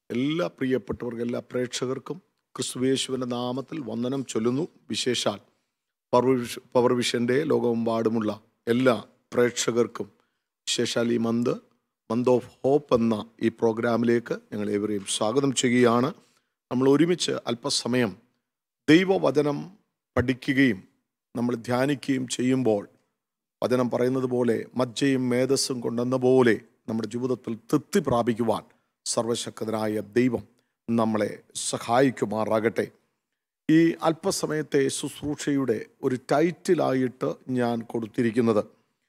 എല്ലാ പ്രിയപ്പെട്ടവർക്കും എല്ലാ പ്രേക്ഷകർക്കും ക്രിസ്തുവേശുവിൻ്റെ നാമത്തിൽ വന്ദനം ചൊല്ലുന്നു വിശേഷാൽ പവർ വിഷ- പവർ വിഷൻ്റെ ലോകമെമ്പാടുമുള്ള എല്ലാ പ്രേക്ഷകർക്കും വിശേഷാൽ ഈ മന്ത് മന്ത് ഓഫ് ഹോപ്പ് എന്ന ഈ പ്രോഗ്രാമിലേക്ക് ഞങ്ങൾ ഏവരെയും സ്വാഗതം ചെയ്യുകയാണ് നമ്മൾ ഒരുമിച്ച് അല്പസമയം ദൈവവചനം പഠിക്കുകയും നമ്മൾ ധ്യാനിക്കുകയും ചെയ്യുമ്പോൾ വചനം പറയുന്നത് പോലെ മജ്ജയും മേധസ്സും കൊണ്ടെന്ന പോലെ നമ്മുടെ ജീവിതത്തിൽ തൃപ്തി പ്രാപിക്കുവാൻ സർവശക്തനായ ദൈവം നമ്മളെ സഹായിക്കുമാറാകട്ടെ ഈ അല്പസമയത്തെ ശുശ്രൂഷയുടെ ഒരു ടൈറ്റിലായിട്ട് ഞാൻ കൊടുത്തിരിക്കുന്നത്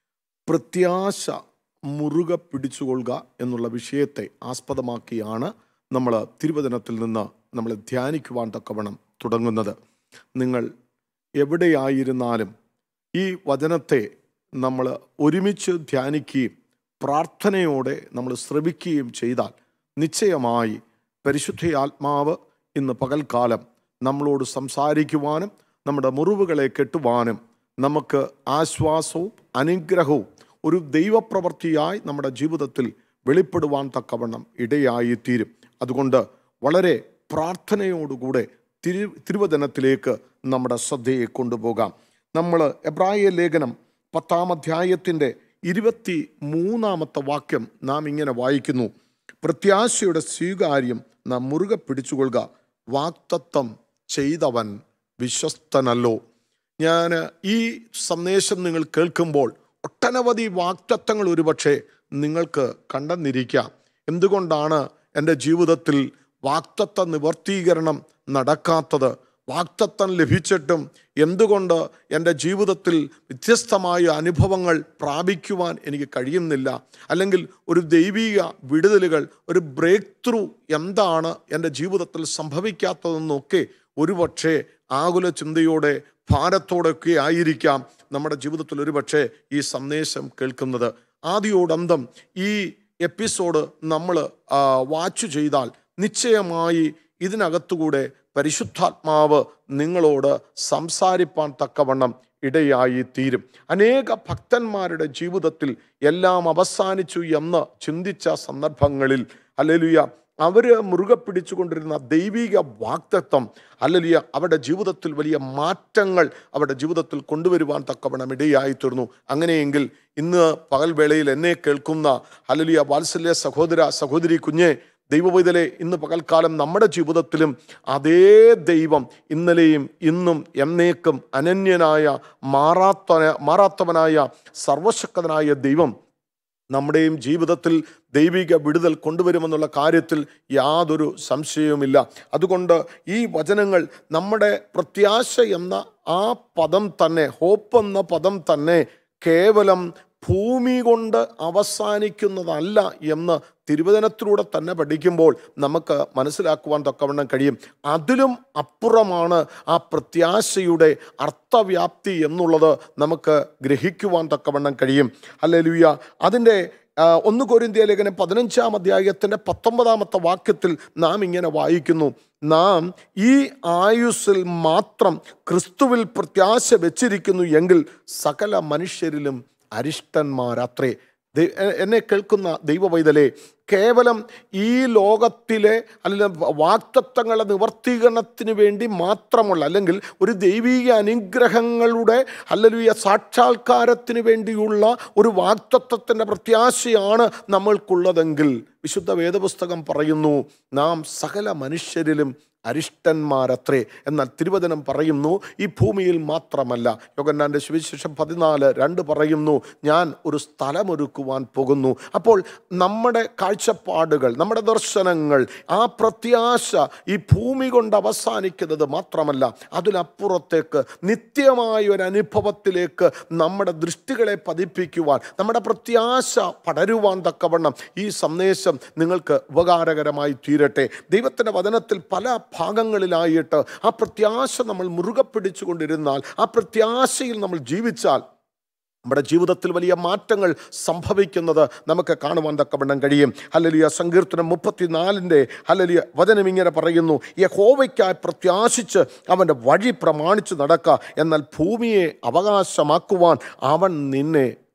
പ്രത്യാശ മുറുകെ പിടിച്ചുകൊള്ളുക എന്നുള്ള വിഷയത്തെ ആസ്പദമാക്കിയാണ് നമ്മൾ തിരുവചനത്തിൽ നിന്ന് നമ്മൾ ധ്യാനിക്കുവാൻ തക്കവണ്ണം തുടങ്ങുന്നത് നിങ്ങൾ എവിടെയായിരുന്നാലും ഈ വചനത്തെ നമ്മൾ ഒരുമിച്ച് ധ്യാനിക്കുകയും പ്രാർത്ഥനയോടെ നമ്മൾ ശ്രവിക്കുകയും ചെയ്താൽ നിശ്ചയമായി പരിശുദ്ധ ആത്മാവ് ഇന്ന് പകൽക്കാലം നമ്മളോട് സംസാരിക്കുവാനും നമ്മുടെ മുറിവുകളെ കെട്ടുവാനും നമുക്ക് ആശ്വാസവും അനുഗ്രഹവും ഒരു ദൈവപ്രവൃത്തിയായി നമ്മുടെ ജീവിതത്തിൽ വെളിപ്പെടുവാൻ തക്കവണ്ണം ഇടയായിത്തീരും അതുകൊണ്ട് വളരെ പ്രാർത്ഥനയോടുകൂടെ തിരു തിരുവചനത്തിലേക്ക് നമ്മുടെ ശ്രദ്ധയെ കൊണ്ടുപോകാം നമ്മൾ എബ്രായ ലേഖനം പത്താം അധ്യായത്തിൻ്റെ ഇരുപത്തി മൂന്നാമത്തെ വാക്യം നാം ഇങ്ങനെ വായിക്കുന്നു പ്രത്യാശയുടെ സ്വീകാര്യം നാം മുറുകെ പിടിച്ചുകൊള്ളുക വാക്തത്വം ചെയ്തവൻ വിശ്വസ്തനല്ലോ ഞാൻ ഈ സന്ദേശം നിങ്ങൾ കേൾക്കുമ്പോൾ ഒട്ടനവധി വാക്തത്വങ്ങൾ ഒരുപക്ഷെ നിങ്ങൾക്ക് കണ്ടെന്നിരിക്കാം എന്തുകൊണ്ടാണ് എൻ്റെ ജീവിതത്തിൽ വാക്തത്വ നിവർത്തീകരണം നടക്കാത്തത് വാക്തത്വം ലഭിച്ചിട്ടും എന്തുകൊണ്ട് എൻ്റെ ജീവിതത്തിൽ വ്യത്യസ്തമായ അനുഭവങ്ങൾ പ്രാപിക്കുവാൻ എനിക്ക് കഴിയുന്നില്ല അല്ലെങ്കിൽ ഒരു ദൈവീക വിടുതലുകൾ ഒരു ബ്രേക്ക് ത്രൂ എന്താണ് എൻ്റെ ജീവിതത്തിൽ സംഭവിക്കാത്തതെന്നൊക്കെ ഒരുപക്ഷെ ആകുല ചിന്തയോടെ ഭാരത്തോടൊക്കെ ആയിരിക്കാം നമ്മുടെ ജീവിതത്തിൽ ഒരുപക്ഷെ ഈ സന്ദേശം കേൾക്കുന്നത് ആദ്യോടന്തം ഈ എപ്പിസോഡ് നമ്മൾ വാച്ച് ചെയ്താൽ നിശ്ചയമായി ഇതിനകത്തുകൂടെ പരിശുദ്ധാത്മാവ് നിങ്ങളോട് സംസാരിപ്പാൻ തക്കവണ്ണം ഇടയായി തീരും അനേക ഭക്തന്മാരുടെ ജീവിതത്തിൽ എല്ലാം അവസാനിച്ചു എന്ന് ചിന്തിച്ച സന്ദർഭങ്ങളിൽ അല്ലെലുയ അവര് മുറുകെ പിടിച്ചുകൊണ്ടിരുന്ന ദൈവിക വാക്തത്വം അല്ലലിയ അവരുടെ ജീവിതത്തിൽ വലിയ മാറ്റങ്ങൾ അവരുടെ ജീവിതത്തിൽ കൊണ്ടുവരുവാൻ തക്കവണ്ണം ഇടയായി തീർന്നു അങ്ങനെയെങ്കിൽ ഇന്ന് പകൽവേളയിൽ എന്നെ കേൾക്കുന്ന അല്ലലിയ വാത്സല്യ സഹോദര സഹോദരി കുഞ്ഞെ ദൈവവൈതലെ ഇന്ന് പകൽക്കാലം നമ്മുടെ ജീവിതത്തിലും അതേ ദൈവം ഇന്നലെയും ഇന്നും എന്നേക്കും അനന്യനായ മാറാത്ത മാറാത്തവനായ സർവശക്തനായ ദൈവം നമ്മുടെയും ജീവിതത്തിൽ ദൈവിക വിടുതൽ കൊണ്ടുവരുമെന്നുള്ള കാര്യത്തിൽ യാതൊരു സംശയവുമില്ല അതുകൊണ്ട് ഈ വചനങ്ങൾ നമ്മുടെ പ്രത്യാശ എന്ന ആ പദം തന്നെ ഹോപ്പ് എന്ന പദം തന്നെ കേവലം ഭൂമി കൊണ്ട് അവസാനിക്കുന്നതല്ല എന്ന് തിരുവചനത്തിലൂടെ തന്നെ പഠിക്കുമ്പോൾ നമുക്ക് മനസ്സിലാക്കുവാൻ തക്കവണ്ണം കഴിയും അതിലും അപ്പുറമാണ് ആ പ്രത്യാശയുടെ അർത്ഥവ്യാപ്തി എന്നുള്ളത് നമുക്ക് ഗ്രഹിക്കുവാൻ തക്കവണ്ണം കഴിയും അല്ലെ ലുയ്യ അതിൻ്റെ ആ, ഒന്ന് കൊരിന്തിയ ലേഖനം പതിനഞ്ചാം അധ്യായത്തിൻ്റെ പത്തൊമ്പതാമത്തെ വാക്യത്തിൽ നാം ഇങ്ങനെ വായിക്കുന്നു നാം ഈ ആയുസ്സിൽ മാത്രം ക്രിസ്തുവിൽ പ്രത്യാശ വെച്ചിരിക്കുന്നു എങ്കിൽ സകല മനുഷ്യരിലും അരിഷ്ടന്മാരത്രേ ദൈ- എ- എന്നെ കേൾക്കുന്ന ദൈവവൈതലേ കേവലം ഈ ലോകത്തിലെ അല്ലെങ്കിൽ വാക്തത്വങ്ങളുടെ നിവർത്തീകരണത്തിന് വേണ്ടി മാത്രമുള്ള അല്ലെങ്കിൽ ഒരു ദൈവീക അനുഗ്രഹങ്ങളുടെ അല്ലെങ്കിൽ ഈ സാക്ഷാത്കാരത്തിന് വേണ്ടിയുള്ള ഒരു വാക്തത്വത്തിൻ്റെ പ്രത്യാശയാണ് നമ്മൾക്കുള്ളതെങ്കിൽ വിശുദ്ധ വേദപുസ്തകം പറയുന്നു നാം സകല മനുഷ്യരിലും അരിഷ്ടന്മാരത്രേ എന്നാൽ തിരുവചനം പറയുന്നു ഈ ഭൂമിയിൽ മാത്രമല്ല യോഗന്നാൻ്റെ സുവിശേഷം പതിനാല് രണ്ട് പറയുന്നു ഞാൻ ഒരു സ്ഥലമൊരുക്കുവാൻ പോകുന്നു അപ്പോൾ നമ്മുടെ കാഴ്ചപ്പാടുകൾ നമ്മുടെ ദർശനങ്ങൾ ആ പ്രത്യാശ ഈ ഭൂമി കൊണ്ട് അവസാനിക്കുന്നത് മാത്രമല്ല അതിനപ്പുറത്തേക്ക് നിത്യമായ ഒരു അനുഭവത്തിലേക്ക് നമ്മുടെ ദൃഷ്ടികളെ പതിപ്പിക്കുവാൻ നമ്മുടെ പ്രത്യാശ പടരുവാൻ തക്കവണ്ണം ഈ സന്ദേശം നിങ്ങൾക്ക് ഉപകാരകരമായി തീരട്ടെ ദൈവത്തിൻ്റെ വചനത്തിൽ പല ഭാഗങ്ങളിലായിട്ട് ആ പ്രത്യാശ നമ്മൾ മുറുകെ പിടിച്ചുകൊണ്ടിരുന്നാൽ ആ പ്രത്യാശയിൽ നമ്മൾ ജീവിച്ചാൽ നമ്മുടെ ജീവിതത്തിൽ വലിയ മാറ്റങ്ങൾ സംഭവിക്കുന്നത് നമുക്ക് കാണുവാൻ തക്കവണ്ണം കഴിയും ഹല്ലലിയ സങ്കീർത്തനം മുപ്പത്തിനാലിൻ്റെ ഹല്ലലിയ വചനം ഇങ്ങനെ പറയുന്നു യഹോവയ്ക്കായി പ്രത്യാശിച്ച് അവൻ്റെ വഴി പ്രമാണിച്ച് നടക്കുക എന്നാൽ ഭൂമിയെ അവകാശമാക്കുവാൻ അവൻ നിന്നെ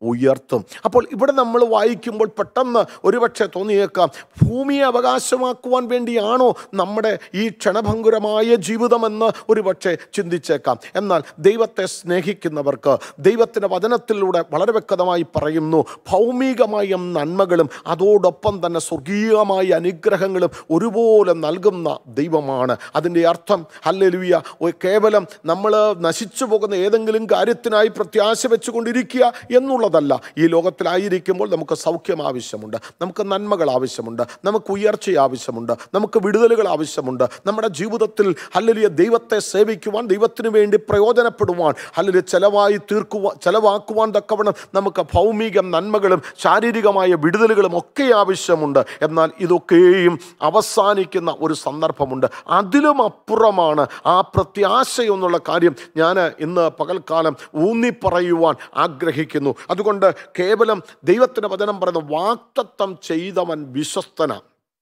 ഉയർത്തും അപ്പോൾ ഇവിടെ നമ്മൾ വായിക്കുമ്പോൾ പെട്ടെന്ന് ഒരുപക്ഷെ തോന്നിയേക്കാം ഭൂമിയെ അവകാശമാക്കുവാൻ വേണ്ടിയാണോ നമ്മുടെ ഈ ക്ഷണഭങ്കുരമായ ജീവിതമെന്ന് ഒരുപക്ഷെ ചിന്തിച്ചേക്കാം എന്നാൽ ദൈവത്തെ സ്നേഹിക്കുന്നവർക്ക് ദൈവത്തിൻ്റെ വചനത്തിലൂടെ വളരെ വ്യക്തമായി പറയുന്നു ഭൗമികമായ നന്മകളും അതോടൊപ്പം തന്നെ സ്വർഗീയമായ അനുഗ്രഹങ്ങളും ഒരുപോലെ നൽകുന്ന ദൈവമാണ് അതിൻ്റെ അർത്ഥം ഹല്ലേലൂയ ഒരു കേവലം നമ്മൾ നശിച്ചു പോകുന്ന ഏതെങ്കിലും കാര്യത്തിനായി പ്രത്യാശ വെച്ചുകൊണ്ടിരിക്കുക എന്നുള്ളതല്ല ഈ ലോകത്തിലായിരിക്കുമ്പോൾ നമുക്ക് സൗഖ്യം ആവശ്യമുണ്ട് നമുക്ക് നന്മകൾ ആവശ്യമുണ്ട് നമുക്ക് ഉയർച്ച ആവശ്യമുണ്ട് നമുക്ക് വിടുതലുകൾ ആവശ്യമുണ്ട് നമ്മുടെ ജീവിതത്തിൽ ഹല്ലേലൂയ ദൈവത്തെ സേവിക്കുവാൻ ദൈവത്തിന് വേണ്ടി പ്രയോജനപ്പെടുവാൻ ഹല്ലേലൂയ ചെലവായി തീർക്കുവാൻ ചെലവാക്കുവാൻ തക്കവണ്ണം നമുക്ക് ഭൗമിക നന്മകളും ശാരീരികമായ വിടുതലുകളും ഒക്കെ ആവശ്യമുണ്ട് എന്നാൽ ഇതൊക്കെയും അവസാനിക്കുന്ന ഒരു സന്ദർഭമുണ്ട് അതിലും അപ്പുറമാണ് ആ പ്രത്യാശ എന്നുള്ള കാര്യം ഞാൻ ഇന്ന് പകൽക്കാലം ഊന്നി പറയുവാൻ ആഗ്രഹിക്കുന്നു അതുകൊണ്ട് കേവലം ദൈവത്തിൻ്റെ വചനം പറയുന്ന വാക്തത്വം ചെയ്തവൻ വിശ്വസ്തന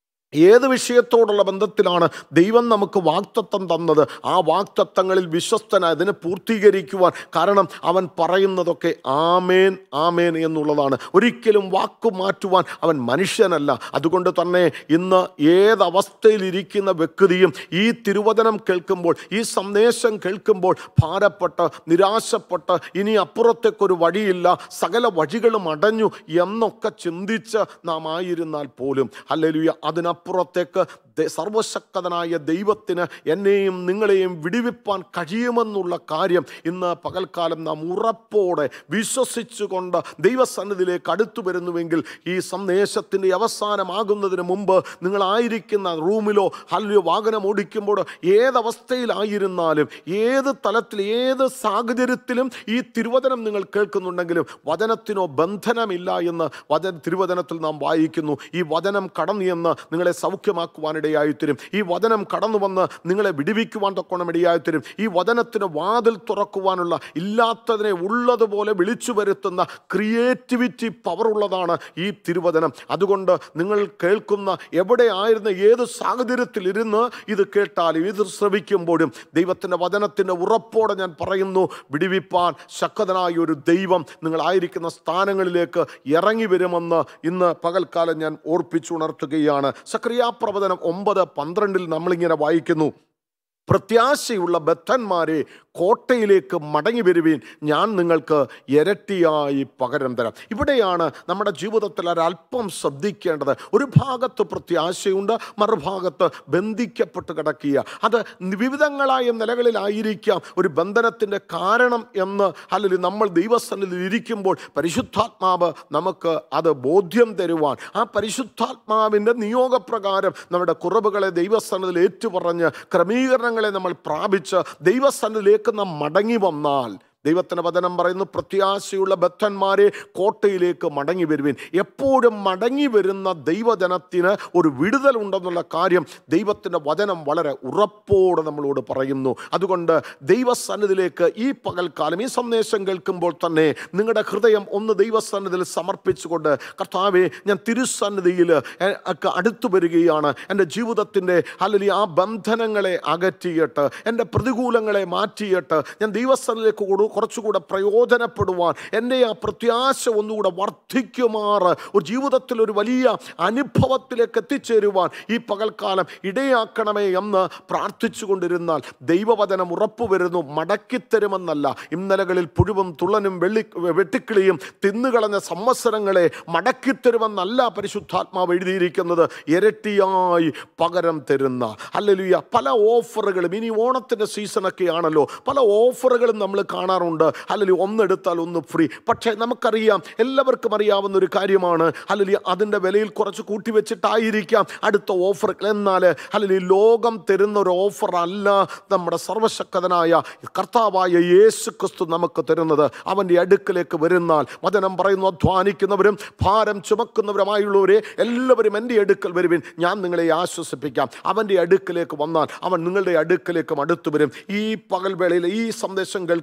ഏത് വിഷയത്തോടുള്ള ബന്ധത്തിലാണ് ദൈവം നമുക്ക് വാക്തത്വം തന്നത് ആ വാക്തത്വങ്ങളിൽ വിശ്വസ്തന അതിനെ പൂർത്തീകരിക്കുവാൻ കാരണം അവൻ പറയുന്നതൊക്കെ ആമേൻ ആമേൻ എന്നുള്ളതാണ് ഒരിക്കലും വാക്കു മാറ്റുവാൻ അവൻ മനുഷ്യനല്ല അതുകൊണ്ട് തന്നെ ഇന്ന് ഏതവസ്ഥയിലിരിക്കുന്ന വ്യക്തിയും ഈ തിരുവചനം കേൾക്കുമ്പോൾ ഈ സന്ദേശം കേൾക്കുമ്പോൾ ഭാരപ്പെട്ട് നിരാശപ്പെട്ട് ഇനി അപ്പുറത്തേക്കൊരു വഴിയില്ല സകല വഴികളും അടഞ്ഞു എന്നൊക്കെ ചിന്തിച്ച് നാം ആയിരുന്നാൽ പോലും അല്ലെലുയ അതിനപ്പുറത്തേക്ക് ദ- സർവശക്തനായ ദൈവത്തിന് എന്നെയും നിങ്ങളെയും വിടിവിപ്പാൻ കഴിയുമെന്നുള്ള കാര്യം ഇന്ന് പകൽക്കാലം നാം ഉറപ്പോടെ വിശ്വസിച്ചുകൊണ്ട് ദൈവസന്നിധിയിലേക്ക് അടുത്തു വരുന്നുവെങ്കിൽ ഈ സന്ദേശത്തിൻ്റെ അവസാനമാകുന്നതിന് മുമ്പ് നിങ്ങളായിരിക്കുന്ന റൂമിലോ അല്ലയോ വാഹനം ഓടിക്കുമ്പോൾ ഏതവസ്ഥയിലായിരുന്നാലും ഏത് തലത്തിൽ ഏത് സാഹചര്യത്തിലും ഈ തിരുവചനം നിങ്ങൾ കേൾക്കുന്നുണ്ടെങ്കിലും വചനത്തിനോ ബന്ധനമില്ല എന്ന് വചന തിരുവചനത്തിൽ നാം വായിക്കുന്നു ഈ വചനം കടന്നു എന്ന് നിങ്ങളെ സൗഖ്യമാക്കുവാനിടയായിത്തരും ഈ വചനം കടന്നു വന്ന് നിങ്ങളെ വിടിവിക്കുവാൻ തൊക്കണം ഇടയായിത്തരും ഈ വചനത്തിന് വാതിൽ തുറക്കുവാനുള്ള ഇല്ലാത്തതിനെ ഉള്ളതുപോലെ വിളിച്ചു വരുത്തുന്ന ക്രിയേറ്റിവിറ്റി പവറുള്ളതാണ് ഈ തിരുവചനം അതുകൊണ്ട് നിങ്ങൾ കേൾക്കുന്ന എവിടെ ആയിരുന്ന ഏത് സാഹചര്യത്തിൽ ഇരുന്ന് ഇത് കേട്ടാലും ഇത് ശ്രവിക്കുമ്പോഴും ദൈവത്തിൻ്റെ വചനത്തിൻ്റെ ഉറപ്പോടെ ഞാൻ പറയുന്നു വിടിവിപ്പാൻ ശക്തനായ ഒരു ദൈവം നിങ്ങളായിരിക്കുന്ന സ്ഥാനങ്ങളിലേക്ക് ഇറങ്ങി വരുമെന്ന് ഇന്ന് പകൽക്കാലം ഞാൻ ഓർപ്പിച്ചുണർത്തുകയാണ് സക്രിയാപ്രവചനം ഒമ്പത് പന്ത്രണ്ടിൽ നമ്മളിങ്ങനെ വായിക്കുന്നു പ്രത്യാശയുള്ള ബദ്ധന്മാരെ കോട്ടയിലേക്ക് മടങ്ങി വരുവീൻ ഞാൻ നിങ്ങൾക്ക് ഇരട്ടിയായി പകരം തരാം ഇവിടെയാണ് നമ്മുടെ ജീവിതത്തിൽ ഒരല്പം ശ്രദ്ധിക്കേണ്ടത് ഒരു ഭാഗത്ത് പ്രത്യാശയുണ്ട് മറുഭാഗത്ത് ബന്ധിക്കപ്പെട്ട് കിടക്കുക അത് വിവിധങ്ങളായ നിലകളിലായിരിക്കാം ഒരു ബന്ധനത്തിൻ്റെ കാരണം എന്ന് അല്ലെങ്കിൽ നമ്മൾ ദൈവസ്ഥനിൽ ഇരിക്കുമ്പോൾ പരിശുദ്ധാത്മാവ് നമുക്ക് അത് ബോധ്യം തരുവാൻ ആ പരിശുദ്ധാത്മാവിൻ്റെ നിയോഗപ്രകാരം നമ്മുടെ കുറവുകളെ ദൈവസ്ഥാനത്തിൽ ഏറ്റുപറഞ്ഞ് ക്രമീകരണങ്ങളെ നമ്മൾ പ്രാപിച്ച് ദൈവസ്ഥാനത്തിലേക്ക് നാം മടങ്ങി വന്നാൽ ദൈവത്തിൻ്റെ വചനം പറയുന്നു പ്രത്യാശയുള്ള ബദ്ധന്മാരെ കോട്ടയിലേക്ക് മടങ്ങി വരുവിൻ എപ്പോഴും മടങ്ങി വരുന്ന ദൈവജനത്തിന് ഒരു വിടുതലുണ്ടെന്നുള്ള കാര്യം ദൈവത്തിൻ്റെ വചനം വളരെ ഉറപ്പോടെ നമ്മളോട് പറയുന്നു അതുകൊണ്ട് ദൈവസന്നിധിയിലേക്ക് ഈ പകൽക്കാലം ഈ സന്ദേശം കേൾക്കുമ്പോൾ തന്നെ നിങ്ങളുടെ ഹൃദയം ഒന്ന് ദൈവസന്നിധിയിൽ സമർപ്പിച്ചുകൊണ്ട് കർത്താവെ ഞാൻ തിരുസന്നിധിയിൽ എ- ഒക്കെ അടുത്തു വരികയാണ് എൻ്റെ ജീവിതത്തിൻ്റെ അല്ലെങ്കിൽ ആ ബന്ധനങ്ങളെ അകറ്റിയിട്ട് എൻ്റെ പ്രതികൂലങ്ങളെ മാറ്റിയിട്ട് ഞാൻ ദൈവസ്ഥലിലേക്ക് കൊടു കുറച്ചുകൂടെ പ്രയോജനപ്പെടുവാൻ എൻ്റെ ആ പ്രത്യാശ ഒന്നുകൂടെ വർദ്ധിക്കുമാറ് ഒരു ജീവിതത്തിൽ ഒരു വലിയ അനുഭവത്തിലേക്ക് എത്തിച്ചേരുവാൻ ഈ പകൽക്കാലം ഇടയാക്കണമേ എന്ന് പ്രാർത്ഥിച്ചു കൊണ്ടിരുന്നാൽ ദൈവവചനം ഉറപ്പു വരുന്നു മടക്കിത്തരുമെന്നല്ല ഇന്നലകളിൽ പുഴുവും തുള്ളനും വെള്ളി വെട്ടിക്കിളിയും തിന്നുകളഞ്ഞ സംവത്സരങ്ങളെ മടക്കിത്തരുമെന്നല്ല പരിശുദ്ധാത്മാവ് എഴുതിയിരിക്കുന്നത് ഇരട്ടിയായി പകരം തരുന്ന അല്ലെലുയ പല ഓഫറുകളും ഇനി ഓണത്തിൻ്റെ സീസണൊക്കെ ആണല്ലോ പല ഓഫറുകളും നമ്മൾ കാണാറുണ്ട് അല്ലെങ്കിൽ ഒന്നെടുത്താൽ ഒന്ന് ഫ്രീ പക്ഷേ നമുക്കറിയാം എല്ലാവർക്കും അറിയാവുന്ന ഒരു കാര്യമാണ് അല്ലെങ്കിൽ അതിൻ്റെ വിലയിൽ കുറച്ച് കൂട്ടി വെച്ചിട്ടായിരിക്കാം അടുത്ത ഓഫർ എന്നാൽ അല്ലെങ്കിൽ ലോകം തരുന്ന ഒരു ഓഫർ അല്ല നമ്മുടെ സർവശക്തനായ കർത്താവായ യേശു ക്രിസ്തു നമുക്ക് തരുന്നത് അവൻ്റെ അടുക്കലേക്ക് വരുന്നാൽ വചനം പറയുന്നു അധ്വാനിക്കുന്നവരും ഭാരം ചുമക്കുന്നവരുമായുള്ളവരെ എല്ലാവരും എൻ്റെ അടുക്കൽ വരുവിൻ ഞാൻ നിങ്ങളെ ആശ്വസിപ്പിക്കാം അവൻ്റെ അടുക്കലേക്ക് വന്നാൽ അവൻ നിങ്ങളുടെ അടുക്കലേക്കും അടുത്തു വരും ഈ പകൽവേളയിൽ ഈ സന്ദേശം കേൾക്കുമ്പോൾ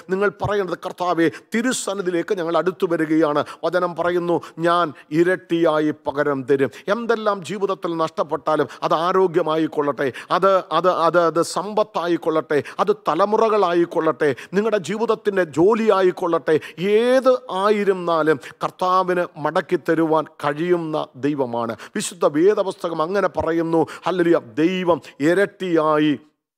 നിങ്ങൾ പറയേണ്ടത് കർത്താവെ തിരുസന്നിധിയിലേക്ക് ഞങ്ങൾ അടുത്തു വരികയാണ് വചനം പറയുന്നു ഞാൻ ഇരട്ടിയായി പകരം തരും എന്തെല്ലാം ജീവിതത്തിൽ നഷ്ടപ്പെട്ടാലും അത് ആരോഗ്യമായിക്കൊള്ളട്ടെ അത് അത് അത് അത് സമ്പത്തായിക്കൊള്ളട്ടെ അത് തലമുറകളായിക്കൊള്ളട്ടെ നിങ്ങളുടെ ജീവിതത്തിൻ്റെ ജോലിയായിക്കൊള്ളട്ടെ ഏത് ആയിരുന്നാലും കർത്താവിന് മടക്കി തരുവാൻ കഴിയുന്ന ദൈവമാണ് വിശുദ്ധ വേദപുസ്തകം അങ്ങനെ പറയുന്നു ഹല്ലേലൂയ ദൈവം ഇരട്ടിയായി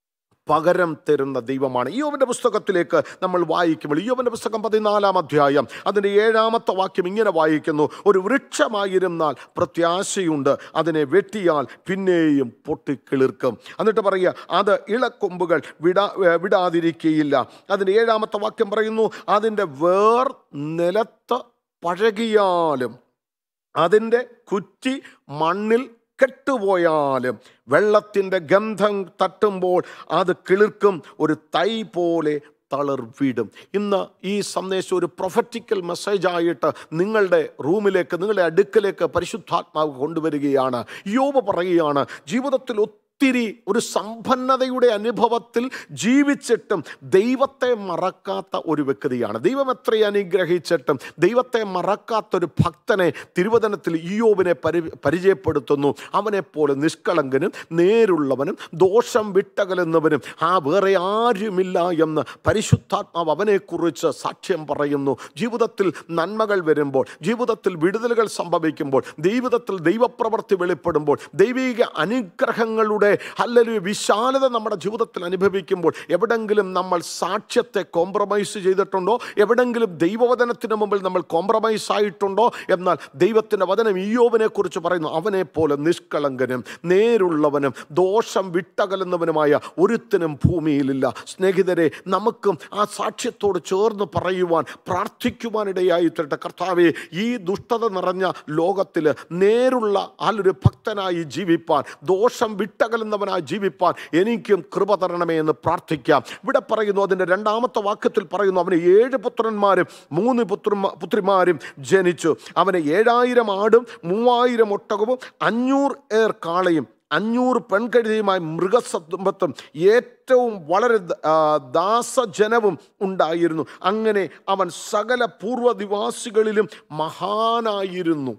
പകരം തരുന്ന ദൈവമാണ് യോവന്റെ പുസ്തകത്തിലേക്ക് നമ്മൾ വായിക്കുമ്പോൾ യോവന്റെ പുസ്തകം പതിനാലാം അധ്യായം അതിൻ്റെ ഏഴാമത്തെ വാക്യം ഇങ്ങനെ വായിക്കുന്നു ഒരു വൃക്ഷമായിരുന്നാൽ പ്രത്യാശയുണ്ട് അതിനെ വെട്ടിയാൽ പിന്നെയും പൊട്ടിക്കിളിർക്കും എന്നിട്ട് പറയുക അത് ഇളക്കൊമ്പുകൾ വിടാ ഏ, വിടാതിരിക്കുകയില്ല അതിൻ്റെ ഏഴാമത്തെ വാക്യം പറയുന്നു അതിൻ്റെ വേർ നിലത്ത് പഴകിയാലും അതിൻ്റെ കുറ്റി മണ്ണിൽ കെട്ടുപോയാലും വെള്ളത്തിൻ്റെ ഗന്ധം തട്ടുമ്പോൾ അത് കിളിർക്കും ഒരു തൈ പോലെ തളിർവിടും ഇന്ന് ഈ സന്ദേശം ഒരു പ്രൊഫറ്റിക്കൽ മെസ്സേജായിട്ട് നിങ്ങളുടെ റൂമിലേക്ക് നിങ്ങളുടെ അടുക്കലേക്ക് പരിശുദ്ധാത്മാവ് കൊണ്ടുവരികയാണ് യോബ് പറയുകയാണ് ജീവിതത്തിൽ ഒത്തിരി ഒരു സമ്പന്നതയുടെ അനുഭവത്തിൽ ജീവിച്ചിട്ടും ദൈവത്തെ മറക്കാത്ത ഒരു വ്യക്തിയാണ് ദൈവം എത്ര അനുഗ്രഹിച്ചിട്ടും ദൈവത്തെ മറക്കാത്തൊരു ഭക്തനെ തിരുവചനത്തിൽ ഇയോബിനെ പരി പരിചയപ്പെടുത്തുന്നു അവനെപ്പോലെ നിഷ്കളങ്കനും നേരുള്ളവനും ദോഷം വിട്ടകലുന്നവനും ആ വേറെ ആരുമില്ല എന്ന് പരിശുദ്ധാത്മാവ് അവനെക്കുറിച്ച് സാക്ഷ്യം പറയുന്നു ജീവിതത്തിൽ നന്മകൾ വരുമ്പോൾ ജീവിതത്തിൽ വിടുതലുകൾ സംഭവിക്കുമ്പോൾ ജീവിതത്തിൽ ദൈവപ്രവൃത്തി വെളിപ്പെടുമ്പോൾ ദൈവിക അനുഗ്രഹങ്ങളുടെ അല്ലെങ്കിൽ വിശാലത നമ്മുടെ ജീവിതത്തിൽ അനുഭവിക്കുമ്പോൾ എവിടെങ്കിലും നമ്മൾ സാക്ഷ്യത്തെ കോംപ്രമൈസ് ചെയ്തിട്ടുണ്ടോ എവിടെങ്കിലും ദൈവവചനത്തിന് മുമ്പിൽ നമ്മൾ കോംപ്രമൈസ് ആയിട്ടുണ്ടോ എന്നാൽ ദൈവത്തിൻ്റെ വചനം ഈയോവിനെ കുറിച്ച് പറയുന്നു അവനെ പോലെ നിഷ്കളങ്കനും നേരുള്ളവനും ദോഷം വിട്ടകലുന്നവനുമായ ഒരുത്തിനും ഭൂമിയിലില്ല സ്നേഹിതരെ നമുക്കും ആ സാക്ഷ്യത്തോട് ചേർന്ന് പറയുവാൻ പ്രാർത്ഥിക്കുവാനിടയായി തരട്ടെ കർത്താവെ ഈ ദുഷ്ടത നിറഞ്ഞ ലോകത്തിൽ നേരുള്ള ആലൊരു ഭക്തനായി ജീവിപ്പാൻ ദോഷം വിട്ടകലുന്നവനായി ജീവിപ്പാൻ എനിക്കും കൃപ തരണമേ എന്ന് പ്രാർത്ഥിക്കാം ഇവിടെ പറയുന്നു അതിൻ്റെ രണ്ടാമത്തെ വാക്യത്തിൽ പറയുന്നു അവന് ഏഴ് പുത്രന്മാരും മൂന്ന് പുത്ര പുത്രിമാരും ജനിച്ചു അവന് ഏഴായിരം ആടും മൂവായിരം ഒട്ടകവും അഞ്ഞൂറ് ഏർ കാളയും അഞ്ഞൂറ് പെൺകഴുതിയുമായ മൃഗസമ്പത്തും ഏറ്റവും വളരെ ദ- ആ, ദാസജനവും ഉണ്ടായിരുന്നു അങ്ങനെ അവൻ സകല പൂർവ്വനിവാസികളിലും മഹാനായിരുന്നു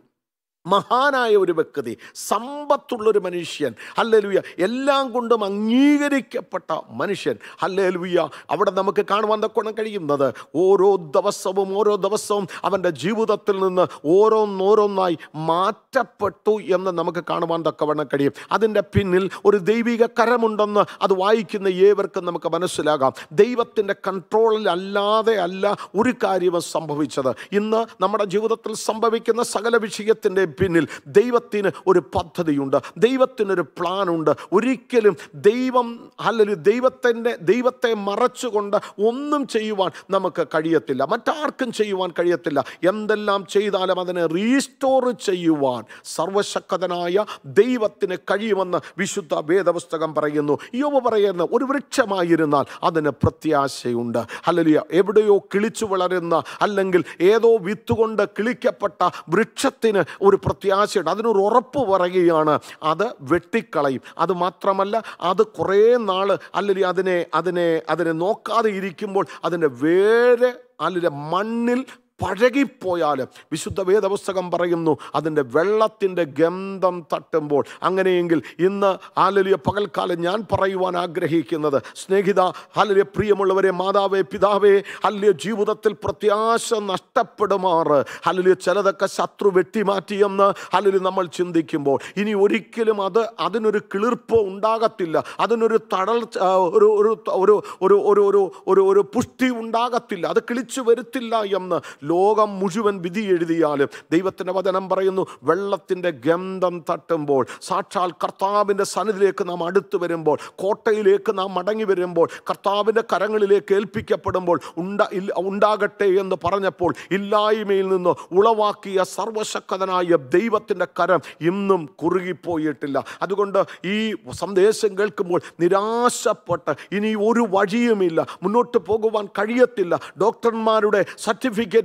മഹാനായ ഒരു വ്യക്തി സമ്പത്തുള്ളൊരു മനുഷ്യൻ ഹല്ലേലൂയ എല്ലാം കൊണ്ടും അംഗീകരിക്കപ്പെട്ട മനുഷ്യൻ ഹല്ലേലൂയ അവിടെ നമുക്ക് കാണുവാൻ തക്കോണം കഴിയുന്നത് ഓരോ ദിവസവും ഓരോ ദിവസവും അവൻ്റെ ജീവിതത്തിൽ നിന്ന് ഓരോന്നോരോന്നായി മാറ്റപ്പെട്ടു എന്ന് നമുക്ക് കാണുവാൻ തക്കവണ്ണം കഴിയും അതിൻ്റെ പിന്നിൽ ഒരു ദൈവിക കരമുണ്ടെന്ന് അത് വായിക്കുന്ന ഏവർക്കും നമുക്ക് മനസ്സിലാകാം ദൈവത്തിൻ്റെ കൺട്രോളിൽ അല്ലാതെ അല്ല ഒരു കാര്യവും സംഭവിച്ചത് ഇന്ന് നമ്മുടെ ജീവിതത്തിൽ സംഭവിക്കുന്ന സകല വിഷയത്തിൻ്റെ പിന്നിൽ ദൈവത്തിന് ഒരു പദ്ധതിയുണ്ട് ദൈവത്തിനൊരു പ്ലാനുണ്ട് ഒരിക്കലും ദൈവം അല്ലെങ്കിൽ ദൈവത്തിൻ്റെ ദൈവത്തെ മറച്ചുകൊണ്ട് ഒന്നും ചെയ്യുവാൻ നമുക്ക് കഴിയത്തില്ല മറ്റാർക്കും ചെയ്യുവാൻ കഴിയത്തില്ല എന്തെല്ലാം ചെയ്താലും അതിനെ റീസ്റ്റോർ ചെയ്യുവാൻ സർവശക്തനായ ദൈവത്തിന് കഴിയുമെന്ന് വിശുദ്ധ വേദപുസ്തകം പറയുന്നു യോബ് പറയുന്ന ഒരു വൃക്ഷമായിരുന്നാൽ അതിന് പ്രത്യാശയുണ്ട് അല്ലെങ്കിൽ എവിടെയോ കിളിച്ചു വളരുന്ന അല്ലെങ്കിൽ ഏതോ വിത്തുകൊണ്ട് കിളിക്കപ്പെട്ട വൃക്ഷത്തിന് ഒരു പ്രത്യാശയുണ്ട് അതിനൊരു ഉറപ്പ് പറയുകയാണ് അത് വെട്ടിക്കളയും അത് മാത്രമല്ല അത് കുറേ നാൾ അല്ലെങ്കിൽ അതിനെ അതിനെ അതിനെ നോക്കാതെ ഇരിക്കുമ്പോൾ അതിൻ്റെ വേര് അല്ലെങ്കിൽ മണ്ണിൽ പഴകിപ്പോയാലും വിശുദ്ധ വേദപുസ്തകം പറയുന്നു അതിൻ്റെ വെള്ളത്തിൻ്റെ ഗന്ധം തട്ടുമ്പോൾ അങ്ങനെയെങ്കിൽ ഇന്ന് ആലലിയ പകൽക്കാലം ഞാൻ പറയുവാൻ ആഗ്രഹിക്കുന്നത് സ്നേഹിത ആലലിയ പ്രിയമുള്ളവരെ മാതാവേ പിതാവേ അല്ലിയ ജീവിതത്തിൽ പ്രത്യാശ നഷ്ടപ്പെടുമാറ് അല്ലിയ ചിലതൊക്കെ ശത്രു വെട്ടിമാറ്റിയെന്ന് അല്ലെങ്കിൽ നമ്മൾ ചിന്തിക്കുമ്പോൾ ഇനി ഒരിക്കലും അത് അതിനൊരു കിളിർപ്പ് ഉണ്ടാകത്തില്ല അതിനൊരു തടൽ ആ, ഒരു ഒരു ഒരു ഒരു ഒരു ഒരു ഒരു ഒരു പുഷ്ടി ഉണ്ടാകത്തില്ല അത് കിളിച്ചു വരുത്തില്ല എന്ന് ലോകം മുഴുവൻ വിധി എഴുതിയാലും ദൈവത്തിൻ്റെ വചനം പറയുന്നു വെള്ളത്തിൻ്റെ ഗന്ധം തട്ടുമ്പോൾ സാക്ഷാൽ കർത്താവിൻ്റെ സന്നിധിയിലേക്ക് നാം അടുത്തു വരുമ്പോൾ കോട്ടയിലേക്ക് നാം മടങ്ങി വരുമ്പോൾ കർത്താവിൻ്റെ കരങ്ങളിലേക്ക് ഏൽപ്പിക്കപ്പെടുമ്പോൾ ഉണ്ടാ ഇല്ല- ഉണ്ടാകട്ടെ എന്ന് പറഞ്ഞപ്പോൾ ഇല്ലായ്മയിൽ നിന്ന് ഉളവാക്കിയ സർവശക്തനായ ദൈവത്തിൻ്റെ കരം ഇന്നും കുറുകിപ്പോയിട്ടില്ല അതുകൊണ്ട് ഈ സന്ദേശം കേൾക്കുമ്പോൾ നിരാശപ്പെട്ട് ഇനി ഒരു വഴിയുമില്ല മുന്നോട്ട് പോകുവാൻ കഴിയത്തില്ല ഡോക്ടർമാരുടെ സർട്ടിഫിക്കറ്റ്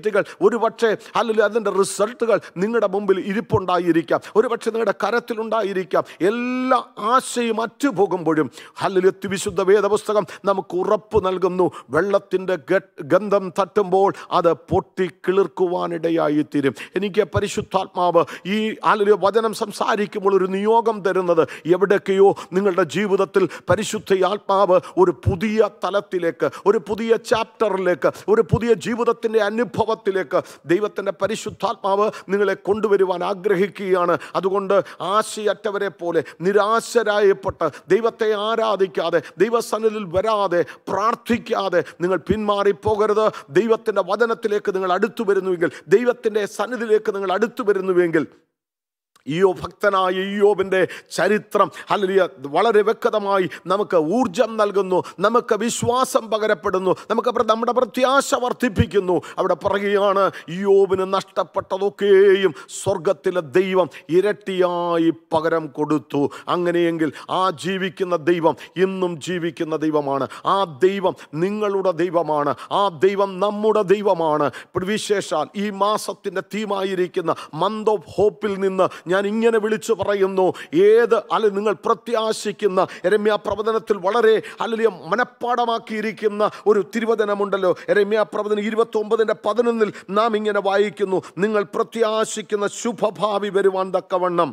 പ്രവൃത്തികൾ ഒരുപക്ഷെ അല്ലെങ്കിൽ അതിൻ്റെ റിസൾട്ടുകൾ നിങ്ങളുടെ മുമ്പിൽ ഇരിപ്പുണ്ടായിരിക്കാം ഒരുപക്ഷെ നിങ്ങളുടെ കരത്തിലുണ്ടായിരിക്കാം എല്ലാ ആശയും അറ്റുപോകുമ്പോഴും അല്ലെങ്കിൽ വിശുദ്ധ വേദപുസ്തകം നമുക്ക് ഉറപ്പ് നൽകുന്നു വെള്ളത്തിൻ്റെ ഗന്ധം തട്ടുമ്പോൾ അത് പൊട്ടി കിളിർക്കുവാനിടയായി തീരും എനിക്ക് പരിശുദ്ധാത്മാവ് ഈ അല്ലെങ്കിൽ വചനം സംസാരിക്കുമ്പോൾ ഒരു നിയോഗം തരുന്നത് എവിടൊക്കെയോ നിങ്ങളുടെ ജീവിതത്തിൽ പരിശുദ്ധ ആത്മാവ് ഒരു പുതിയ തലത്തിലേക്ക് ഒരു പുതിയ ചാപ്റ്ററിലേക്ക് ഒരു പുതിയ ജീവിതത്തിൻ്റെ അനുഭവത്തിലേക്ക് ദൈവത്തിൻ്റെ പരിശുദ്ധാത്മാവ് നിങ്ങളെ കൊണ്ടുവരുവാൻ ആഗ്രഹിക്കുകയാണ് അതുകൊണ്ട് ആശയറ്റവരെ പോലെ നിരാശരായപ്പെട്ട് ദൈവത്തെ ആരാധിക്കാതെ ദൈവസന്നിധിയിൽ വരാതെ പ്രാർത്ഥിക്കാതെ നിങ്ങൾ പിന്മാറിപ്പോകരുത് ദൈവത്തിൻ്റെ വചനത്തിലേക്ക് നിങ്ങൾ അടുത്തു വരുന്നുവെങ്കിൽ ദൈവത്തിൻ്റെ സന്നിധിയിലേക്ക് നിങ്ങൾ അടുത്തു വരുന്നുവെങ്കിൽ ഈയോ ഭക്തനായ ഈയോബിൻ്റെ ചരിത്രം അല്ലെങ്കിൽ വളരെ വ്യക്തമായി നമുക്ക് ഊർജം നൽകുന്നു നമുക്ക് വിശ്വാസം പകരപ്പെടുന്നു നമുക്ക് പ്ര- നമ്മുടെ പ്രത്യാശ വർദ്ധിപ്പിക്കുന്നു അവിടെ പറയുകയാണ് ഈയോബിന് നഷ്ടപ്പെട്ടതൊക്കെയും സ്വർഗത്തിലെ ദൈവം ഇരട്ടിയായി പകരം കൊടുത്തു അങ്ങനെയെങ്കിൽ ആ ജീവിക്കുന്ന ദൈവം ഇന്നും ജീവിക്കുന്ന ദൈവമാണ് ആ ദൈവം നിങ്ങളുടെ ദൈവമാണ് ആ ദൈവം നമ്മുടെ ദൈവമാണ് ഇപ്പോൾ വിശേഷാൽ ഈ മാസത്തിൻ്റെ തീമായിരിക്കുന്ന മന്ത് ഓഫ് ഹോപ്പിൽ നിന്ന് ഞാൻ ഇങ്ങനെ വിളിച്ചു പറയുന്നു ഏത് അല്ലെ നിങ്ങൾ പ്രത്യാശിക്കുന്ന രമ്യ പ്രവചനത്തിൽ വളരെ അല്ലെങ്കിൽ മനഃപ്പാടമാക്കിയിരിക്കുന്ന ഒരു തിരുവചനമുണ്ടല്ലോ രമ്യ പ്രവചനം ഇരുപത്തി ഒമ്പതിൻ്റെ പതിനൊന്നിൽ നാം ഇങ്ങനെ വായിക്കുന്നു നിങ്ങൾ പ്രത്യാശിക്കുന്ന ശുഭഭാവി വരുവാൻ തക്കവണ്ണം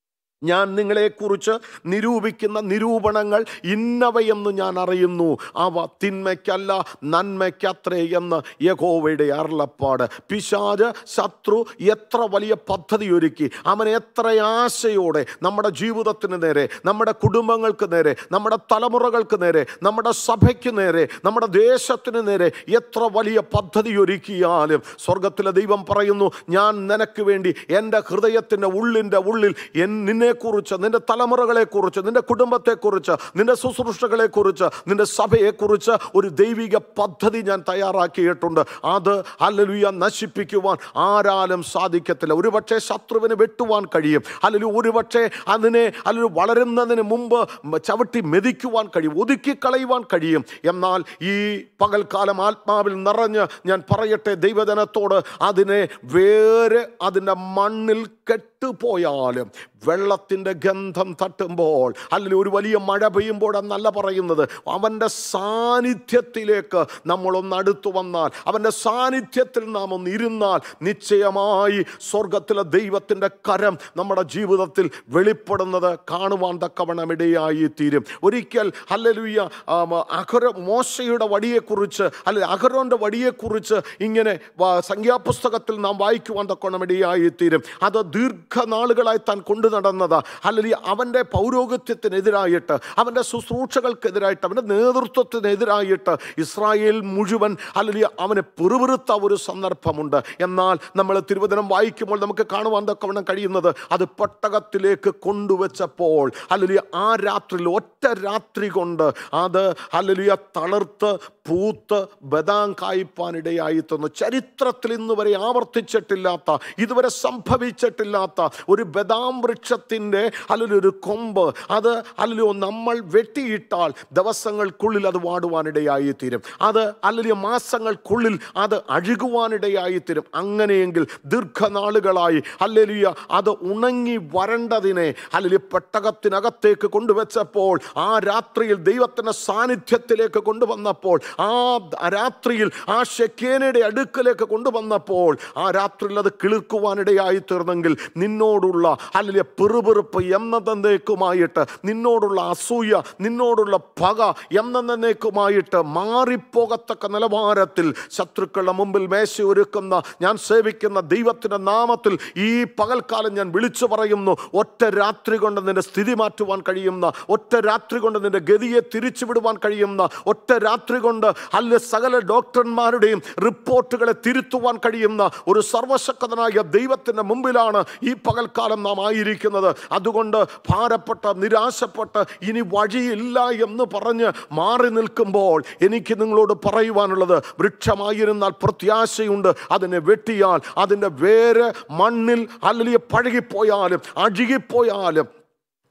ഞാൻ നിങ്ങളെക്കുറിച്ച് നിരൂപിക്കുന്ന നിരൂപണങ്ങൾ ഇന്നവയെന്ന് ഞാൻ അറിയുന്നു അവ തിന്മയ്ക്കല്ല നന്മയ്ക്കത്രേ എന്ന് യഹോവയുടെ അരുളപ്പാട് പിശാജ് ശത്രു എത്ര വലിയ പദ്ധതി ഒരുക്കി അവൻ എത്ര ആശയോടെ നമ്മുടെ ജീവിതത്തിന് നേരെ നമ്മുടെ കുടുംബങ്ങൾക്ക് നേരെ നമ്മുടെ തലമുറകൾക്ക് നേരെ നമ്മുടെ സഭയ്ക്ക് നേരെ നമ്മുടെ ദേശത്തിന് നേരെ എത്ര വലിയ പദ്ധതി ഒരുക്കിയാലും സ്വർഗത്തിലെ ദൈവം പറയുന്നു ഞാൻ നിനക്ക് വേണ്ടി എൻ്റെ ഹൃദയത്തിൻ്റെ ഉള്ളിൻ്റെ ഉള്ളിൽ എൻ നിന്നെക്കുറിച്ച് നിന്റെ തലമുറകളെക്കുറിച്ച് നിന്റെ കുടുംബത്തെക്കുറിച്ച് നിന്റെ ശുശ്രൂഷകളെക്കുറിച്ച് നിന്റെ സഭയെക്കുറിച്ച് ഒരു ദൈവിക പദ്ധതി ഞാൻ തയ്യാറാക്കിയിട്ടുണ്ട് അത് അല്ലലുയ നശിപ്പിക്കുവാൻ ആരാലും സാധിക്കത്തില്ല ഒരുപക്ഷെ ശത്രുവിന് വെട്ടുവാൻ കഴിയും അല്ലെങ്കിൽ ഒരുപക്ഷെ അതിനെ അല്ലെങ്കിൽ വളരുന്നതിന് മുമ്പ് മ- ചവിട്ടി മെതിക്കുവാൻ കഴിയും ഒതുക്കിക്കളയുവാൻ കഴിയും എന്നാൽ ഈ പകൽക്കാലം ആത്മാവിൽ നിറഞ്ഞ് ഞാൻ പറയട്ടെ ദൈവജനത്തോട് അതിനെ വേറെ അതിൻ്റെ മണ്ണിൽ കെട്ടുപോയാലും വെള്ളത്തിൻ്റെ ഗന്ധം തട്ടുമ്പോൾ അല്ലെങ്കിൽ ഒരു വലിയ മഴ പെയ്യുമ്പോഴെന്നല്ല പറയുന്നത് അവൻ്റെ സാന്നിധ്യത്തിലേക്ക് നമ്മളൊന്ന് അടുത്തു വന്നാൽ അവൻ്റെ സാന്നിധ്യത്തിൽ നാം ഒന്ന് ഇരുന്നാൽ നിശ്ചയമായി സ്വർഗത്തിലെ ദൈവത്തിൻ്റെ കരം നമ്മുടെ ജീവിതത്തിൽ വെളിപ്പെടുന്നത് കാണുവാൻ തക്കവണ്ണം ഇടയായി തീരും ഒരിക്കൽ ഹല്ലേലൂയ ആം, അഹരോ മോശയുടെ വടിയെക്കുറിച്ച് അല്ലെ അഹരോൻ്റെ വടിയെക്കുറിച്ച് ഇങ്ങനെ വ- സംഖ്യാപുസ്തകത്തിൽ നാം വായിക്കുവാൻ തക്കവണ്ണം ഇടയായി തീരും അത് ദീർഘനാളുകളായി താൻ കൊണ്ടു നടന്നത് അല്ലെങ്കിൽ അവൻ്റെ പൗരോഗത്യത്തിനെതിരായിട്ട് അവൻ്റെ ശുശ്രൂഷകൾക്കെതിരായിട്ട് അവൻ്റെ നേതൃത്വത്തിനെതിരായിട്ട് ഇസ്രായേൽ മുഴുവൻ അല്ലെങ്കിൽ അവനെ പിറുപിറുത്ത ഒരു സന്ദർഭമുണ്ട് എന്നാൽ നമ്മൾ തിരുവചനം വായിക്കുമ്പോൾ നമുക്ക് കാണുവാൻ തക്കവണ്ണം കഴിയുന്നത് അത് പെട്ടകത്തിലേക്ക് കൊണ്ടുവച്ചപ്പോൾ അല്ലെങ്കിൽ ആ രാത്രിയിൽ ഒറ്റ രാത്രി കൊണ്ട് അത് അല്ലെങ്കിൽ തളർത്ത് പൂത്ത് ബദാം കായ്പാനിടയായി തന്നു ചരിത്രത്തിൽ ഇന്ന് വരെ ആവർത്തിച്ചിട്ടില്ലാത്ത ഇതുവരെ സംഭവിച്ചിട്ടില്ലാത്ത ഒരു ബദാം വൃക്ഷത്തിൻ്റെ അല്ലെങ്കിൽ ഒരു കൊമ്പ് അത് അല്ലെങ്കിൽ നമ്മൾ വെട്ടിയിട്ടാൽ ദിവസങ്ങൾക്കുള്ളിൽ അത് വാടുവാനിടയായി തീരും അത് അല്ലെങ്കിൽ മാസങ്ങൾക്കുള്ളിൽ അത് അഴുകുവാനിടയായി തീരും അങ്ങനെയെങ്കിൽ ദീർഘനാളുകളായി അല്ലെങ്കിൽ അത് ഉണങ്ങി വരണ്ടതിനെ അല്ലെങ്കിൽ പെട്ടകത്തിനകത്തേക്ക് കൊണ്ടുവച്ചപ്പോൾ ആ രാത്രിയിൽ ദൈവത്തിൻ്റെ സാന്നിധ്യത്തിലേക്ക് കൊണ്ടുവന്നപ്പോൾ ആ രാത്രിയിൽ ആ ഷെക്കേനയുടെ അടുക്കലേക്ക് കൊണ്ടുവന്നപ്പോൾ ആ രാത്രിയിൽ അത് കിളിർക്കുവാനിടയായി തീർന്നെങ്കിൽ നിന്നോടുള്ള അല്ലെങ്കിൽ പിറുപിറുപ്പ് എന്നതേക്കുമായിട്ട് നിന്നോടുള്ള അസൂയ നിന്നോടുള്ള പക എന്നതേക്കുമായിട്ട് മാറിപ്പോകത്തക്ക നിലവാരത്തിൽ ശത്രുക്കളുടെ മുമ്പിൽ മേശ ഒരുക്കുന്ന ഞാൻ സേവിക്കുന്ന ദൈവത്തിൻ്റെ നാമത്തിൽ ഈ പകൽക്കാലം ഞാൻ വിളിച്ചു പറയുന്നു ഒറ്റ രാത്രി കൊണ്ട് നിന്റെ സ്ഥിതി മാറ്റുവാൻ കഴിയുന്ന ഒറ്റ രാത്രി കൊണ്ട് നിന്റെ ഗതിയെ തിരിച്ചുവിടുവാൻ കഴിയുന്ന ഒറ്റ രാത്രി കൊണ്ട് അല്ല സകല ഡോക്ടർമാരുടെയും റിപ്പോർട്ടുകളെ തിരുത്തുവാൻ കഴിയുന്ന ഒരു സർവശക്തനായ ദൈവത്തിൻ്റെ മുമ്പിലാണ് ഈ പകൽക്കാലം നാം ആയിരിക്കുന്നത് അതുകൊണ്ട് ഭാരപ്പെട്ട നിരാശപ്പെട്ട് ഇനി വഴിയില്ല എന്ന് പറഞ്ഞ് മാറി നിൽക്കുമ്പോൾ എനിക്ക് നിങ്ങളോട് പറയുവാനുള്ളത് വൃക്ഷമായിരുന്നാൽ പ്രത്യാശയുണ്ട് അതിനെ വെട്ടിയാൽ അതിൻ്റെ വേര് മണ്ണിൽ അല്ലെങ്കിൽ പഴകിപ്പോയാലും അഴുകിപ്പോയാലും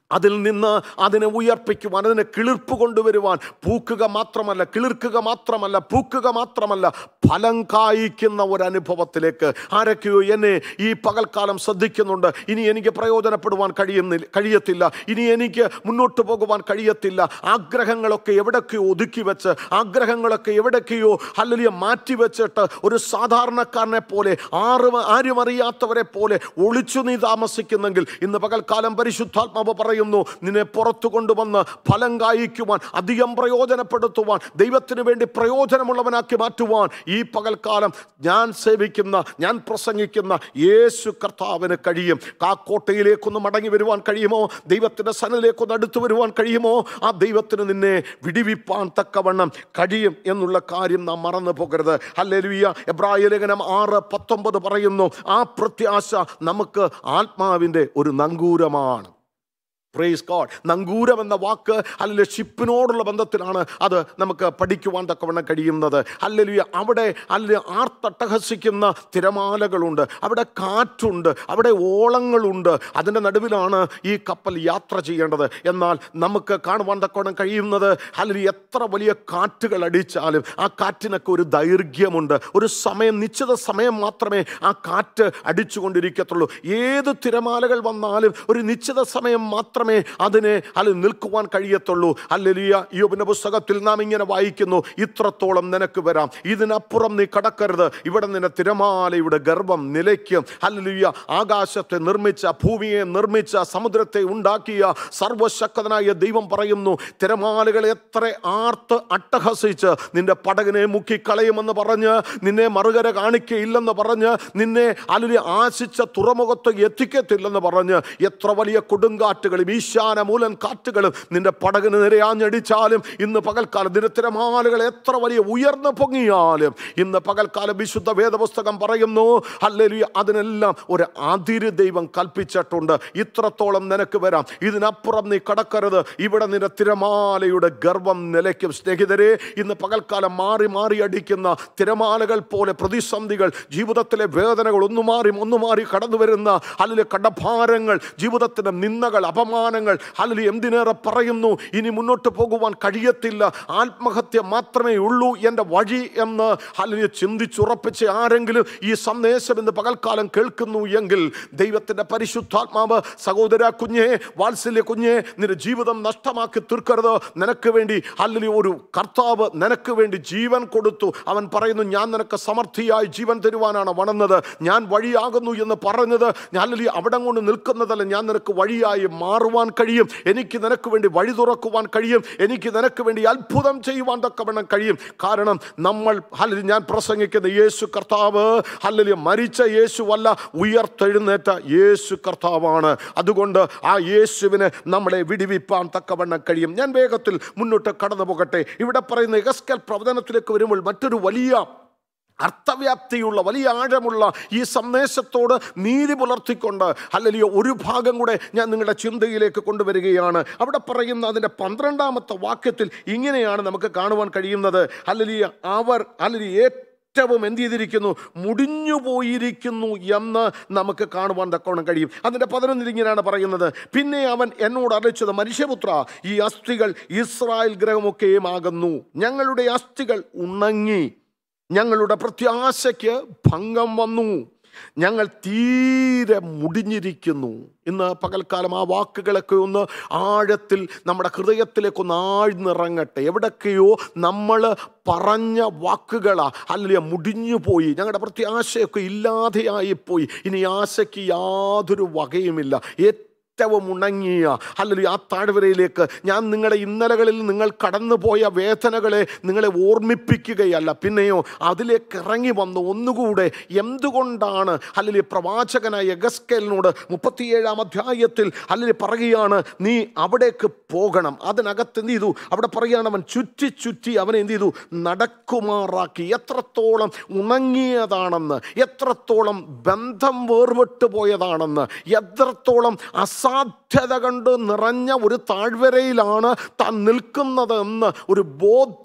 അതിൽ നിന്ന് അതിനെ ഉയർപ്പിക്കുവാൻ അതിനെ കിളിർപ്പ് കൊണ്ടുവരുവാൻ പൂക്കുക മാത്രമല്ല കിളിർക്കുക മാത്രമല്ല പൂക്കുക മാത്രമല്ല ഫലം കായ്ക്കുന്ന ഒരു അനുഭവത്തിലേക്ക് ആരൊക്കെയോ എന്നെ ഈ പകൽക്കാലം ശ്രദ്ധിക്കുന്നുണ്ട് ഇനി എനിക്ക് പ്രയോജനപ്പെടുവാൻ കഴിയുന്നില്ല കഴിയത്തില്ല ഇനി എനിക്ക് മുന്നോട്ട് പോകുവാൻ കഴിയത്തില്ല ആഗ്രഹങ്ങളൊക്കെ എവിടൊക്കെയോ ഒതുക്കി വെച്ച് ആഗ്രഹങ്ങളൊക്കെ എവിടൊക്കെയോ അല്ലെങ്കിൽ മാറ്റി വെച്ചിട്ട് ഒരു സാധാരണക്കാരനെ പോലെ ആരും ആരും അറിയാത്തവരെ പോലെ ഒളിച്ചു നീ താമസിക്കുന്നെങ്കിൽ ഇന്ന് പകൽക്കാലം പരിശുദ്ധാത്മാവ് പറയുന്നു നിന്നെ പുറത്തു കൊണ്ടുവന്ന് ഫലം കായ്ക്കുവാൻ അധികം പ്രയോജനപ്പെടുത്തുവാൻ ദൈവത്തിന് വേണ്ടി പ്രയോജനമുള്ളവനാക്കി മാറ്റുവാൻ ഈ പകൽക്കാലം ഞാൻ സേവിക്കുന്ന ഞാൻ പ്രസംഗിക്കുന്ന യേശു കർത്താവിന് കഴിയും കാക്കോട്ടയിലേക്കൊന്ന് മടങ്ങി വരുവാൻ കഴിയുമോ ദൈവത്തിൻ്റെ സനലിലേക്കൊന്ന് അടുത്തു വരുവാൻ കഴിയുമോ ആ ദൈവത്തിന് നിന്നെ വിടിവിപ്പാൻ തക്കവണ്ണം കഴിയും എന്നുള്ള കാര്യം നാം മറന്നു പോകരുത് അല്ലെലുയ്യ എബ്രായ ലേഖനം ആറ് പത്തൊമ്പത് പറയുന്നു ആ പ്രത്യാശ നമുക്ക് ആത്മാവിൻ്റെ ഒരു നങ്കൂരമാണ് പ്രേസ് ഗോഡ് നങ്കൂരം എന്ന വാക്ക് അല്ലെങ്കിൽ ഷിപ്പിനോടുള്ള ബന്ധത്തിലാണ് അത് നമുക്ക് പഠിക്കുവാൻ തക്കവണ്ണം കഴിയുന്നത് അല്ലെങ്കിൽ അവിടെ അല്ലെങ്കിൽ ആർത്തട്ടഹസിക്കുന്ന തിരമാലകളുണ്ട് അവിടെ കാറ്റുണ്ട് അവിടെ ഓളങ്ങളുണ്ട് അതിൻ്റെ നടുവിലാണ് ഈ കപ്പൽ യാത്ര ചെയ്യേണ്ടത് എന്നാൽ നമുക്ക് കാണുവാൻ തക്കവണ്ണം കഴിയുന്നത് അല്ലെങ്കിൽ എത്ര വലിയ കാറ്റുകൾ അടിച്ചാലും ആ കാറ്റിനൊക്കെ ഒരു ദൈർഘ്യമുണ്ട് ഒരു സമയം നിശ്ചിത സമയം മാത്രമേ ആ കാറ്റ് അടിച്ചുകൊണ്ടിരിക്കത്തുള്ളൂ ഏത് തിരമാലകൾ വന്നാലും ഒരു നിശ്ചിത സമയം മാത്രമേ അതിനെ അതിൽ നിൽക്കുവാൻ കഴിയത്തുള്ളൂ അല്ലെലിയ യോബിന്റെ പുസ്തകത്തിൽ നാം ഇങ്ങനെ വായിക്കുന്നു ഇത്രത്തോളം നിനക്ക് വരാം ഇതിനപ്പുറം നീ കടക്കരുത് ഇവിടെ നിന്നെ തിരമാലയുടെ ഗർഭം നിലയ്ക്കും അല്ലെലിയ ആകാശത്തെ നിർമ്മിച്ച ഭൂമിയെ നിർമ്മിച്ച സമുദ്രത്തെ ഉണ്ടാക്കിയ സർവശക്തനായ ദൈവം പറയുന്നു തിരമാലകൾ എത്ര ആർത്ത് അട്ടഹസിച്ച് നിന്റെ പടകിനെ മുക്കിക്കളയുമെന്ന് പറഞ്ഞ് നിന്നെ മറുകര കാണിക്കയില്ലെന്ന് പറഞ്ഞ് നിന്നെ അല്ലെ ആശിച്ച തുറമുഖത്ത് എത്തിക്കത്തില്ലെന്ന് പറഞ്ഞ് എത്ര വലിയ കൊടുങ്കാറ്റുകളും ഈശാന മൂലൻ കാറ്റുകളും നിന്റെ പടകിന് നിരയാഞ്ഞടിച്ചാലും ഇന്ന് പകൽക്കാലം നിന്റെ തിരമാലകൾ എത്ര വലിയ ഉയർന്നു പൊങ്ങിയാലും ഇന്ന് പകൽക്കാലം വിശുദ്ധ വേദപുസ്തകം പറയുന്നു അല്ലെങ്കിൽ അതിനെല്ലാം ഒരു അതിര് ദൈവം കൽപ്പിച്ചിട്ടുണ്ട് ഇത്രത്തോളം നിനക്ക് വരാം ഇതിനപ്പുറം നീ കടക്കരുത് ഇവിടെ നിന്റെ തിരമാലയുടെ ഗർഭം നിലയ്ക്കും സ്നേഹിതരെ ഇന്ന് പകൽക്കാലം മാറി മാറി അടിക്കുന്ന തിരമാലകൾ പോലെ പ്രതിസന്ധികൾ ജീവിതത്തിലെ വേദനകൾ ഒന്നു മാറി ഒന്നു മാറി കടന്നു വരുന്ന അല്ലെങ്കിൽ കടഭാരങ്ങൾ ജീവിതത്തിൻ്റെ നിന്ദകൾ അപമാനങ്ങൾ അല്ലെങ്കിൽ എന്തിനേറെ പറയുന്നു ഇനി മുന്നോട്ട് പോകുവാൻ കഴിയത്തില്ല ആത്മഹത്യ മാത്രമേ ഉള്ളൂ എൻ്റെ വഴി എന്ന് അല്ലെങ്കിൽ ചിന്തിച്ചുറപ്പിച്ച ആരെങ്കിലും ഈ സന്ദേശം ഇന്ന് പകൽക്കാലം കേൾക്കുന്നു എങ്കിൽ ദൈവത്തിൻ്റെ പരിശുദ്ധാത്മാവ് സഹോദര കുഞ്ഞെ വാത്സല്യ കുഞ്ഞെ നിന്റെ ജീവിതം നഷ്ടമാക്കി തീർക്കരുത് നിനക്ക് വേണ്ടി അല്ലെങ്കിൽ ഒരു കർത്താവ് നിനക്ക് വേണ്ടി ജീവൻ കൊടുത്തു അവൻ പറയുന്നു ഞാൻ നിനക്ക് സമർത്ഥിയായി ജീവൻ തരുവാനാണ് വണന്നത് ഞാൻ വഴിയാകുന്നു എന്ന് പറഞ്ഞത് ഞാൻ അല്ലെങ്കിൽ അവിടെ കൊണ്ട് നിൽക്കുന്നതല്ല ഞാൻ നിനക്ക് വഴിയായി മാറുവാൻ കഴിയും എനിക്ക് നിനക്ക് വേണ്ടി വഴി തുറക്കുവാൻ കഴിയും എനിക്ക് നിനക്ക് വേണ്ടി അത്ഭുതം ചെയ്യുവാൻ തക്കവണ്ണം കഴിയും കാരണം നമ്മൾ അല്ലെങ്കിൽ ഞാൻ പ്രസംഗിക്കുന്ന യേശു കർത്താവ് അല്ലെങ്കിൽ മരിച്ച യേശുവല്ല ഉയർത്തെഴുന്നേറ്റ യേശു കർത്താവാണ് അതുകൊണ്ട് ആ യേശുവിന് നമ്മളെ വിടിവിപ്പാൻ തക്കവണ്ണം കഴിയും ഞാൻ വേഗത്തിൽ മുന്നോട്ട് കടന്നു പോകട്ടെ ഇവിടെ പറയുന്ന എഗസ്കൽ പ്രവചനത്തിലേക്ക് വരുമ്പോൾ മറ്റൊരു വലിയ അർത്ഥവ്യാപ്തിയുള്ള വലിയ ആഴമുള്ള ഈ സന്ദേശത്തോട് നീതി പുലർത്തിക്കൊണ്ട് അല്ലെങ്കിൽ ഒരു ഭാഗം കൂടെ ഞാൻ നിങ്ങളുടെ ചിന്തയിലേക്ക് കൊണ്ടുവരികയാണ് അവിടെ പറയുന്ന അതിൻ്റെ പന്ത്രണ്ടാമത്തെ വാക്യത്തിൽ ഇങ്ങനെയാണ് നമുക്ക് കാണുവാൻ കഴിയുന്നത് അല്ലെങ്കിൽ അവർ അല്ലെങ്കിൽ ഏറ്റവും എന്ത് ചെയ്തിരിക്കുന്നു മുടിഞ്ഞു പോയിരിക്കുന്നു എന്ന് നമുക്ക് കാണുവാൻ തക്കവണ്ണം കഴിയും അതിൻ്റെ പതിനൊന്നിൽ ഇങ്ങനെയാണ് പറയുന്നത് പിന്നെ അവൻ എന്നോട് അറിയിച്ചത് മനുഷ്യപുത്ര ഈ അസ്ഥികൾ ഇസ്രായേൽ ഗ്രഹമൊക്കെയും ആകുന്നു ഞങ്ങളുടെ അസ്ഥികൾ ഉണങ്ങി ഞങ്ങളുടെ പ്രത്യാശയ്ക്ക് ഭംഗം വന്നു ഞങ്ങൾ തീരെ മുടിഞ്ഞിരിക്കുന്നു ഇന്ന് പകൽക്കാലം ആ വാക്കുകളൊക്കെ ഒന്ന് ആഴത്തിൽ നമ്മുടെ ഹൃദയത്തിലേക്കൊന്ന് ആഴ്ന്നിറങ്ങട്ടെ എവിടൊക്കെയോ നമ്മൾ പറഞ്ഞ വാക്കുകളാ അല്ലെങ്കിൽ മുടിഞ്ഞു പോയി ഞങ്ങളുടെ പ്രത്യാശയൊക്കെ ഇല്ലാതെയായിപ്പോയി ഇനി ആശയ്ക്ക് യാതൊരു വകയുമില്ല ഏറ്റവും ഉണങ്ങിയ അല്ലെങ്കിൽ ആ താഴ്വരയിലേക്ക് ഞാൻ നിങ്ങളുടെ ഇന്നലകളിൽ നിങ്ങൾ കടന്നുപോയ വേദനകളെ നിങ്ങളെ ഓർമ്മിപ്പിക്കുകയല്ല പിന്നെയോ അതിലേക്ക് ഇറങ്ങി വന്ന് ഒന്നുകൂടെ എന്തുകൊണ്ടാണ് അല്ലെങ്കിൽ പ്രവാചകനായ എഗസ്കേലിനോട് മുപ്പത്തിയേഴാം അധ്യായത്തിൽ അല്ലെങ്കിൽ പറയുകയാണ് നീ അവിടേക്ക് പോകണം അതിനകത്ത് എന്ത് ചെയ്തു അവിടെ പറയുകയാണ് അവൻ ചുറ്റി ചുറ്റി അവനെ എന്ത് ചെയ്തു നടക്കുമാറാക്കി എത്രത്തോളം ഉണങ്ങിയതാണെന്ന് എത്രത്തോളം ബന്ധം വേർപെട്ടു പോയതാണെന്ന് എത്രത്തോളം അസാധ്യത കണ്ട് നിറഞ്ഞ ഒരു താഴ്വരയിലാണ് താൻ നിൽക്കുന്നത് എന്ന് ഒരു ബോധ്യം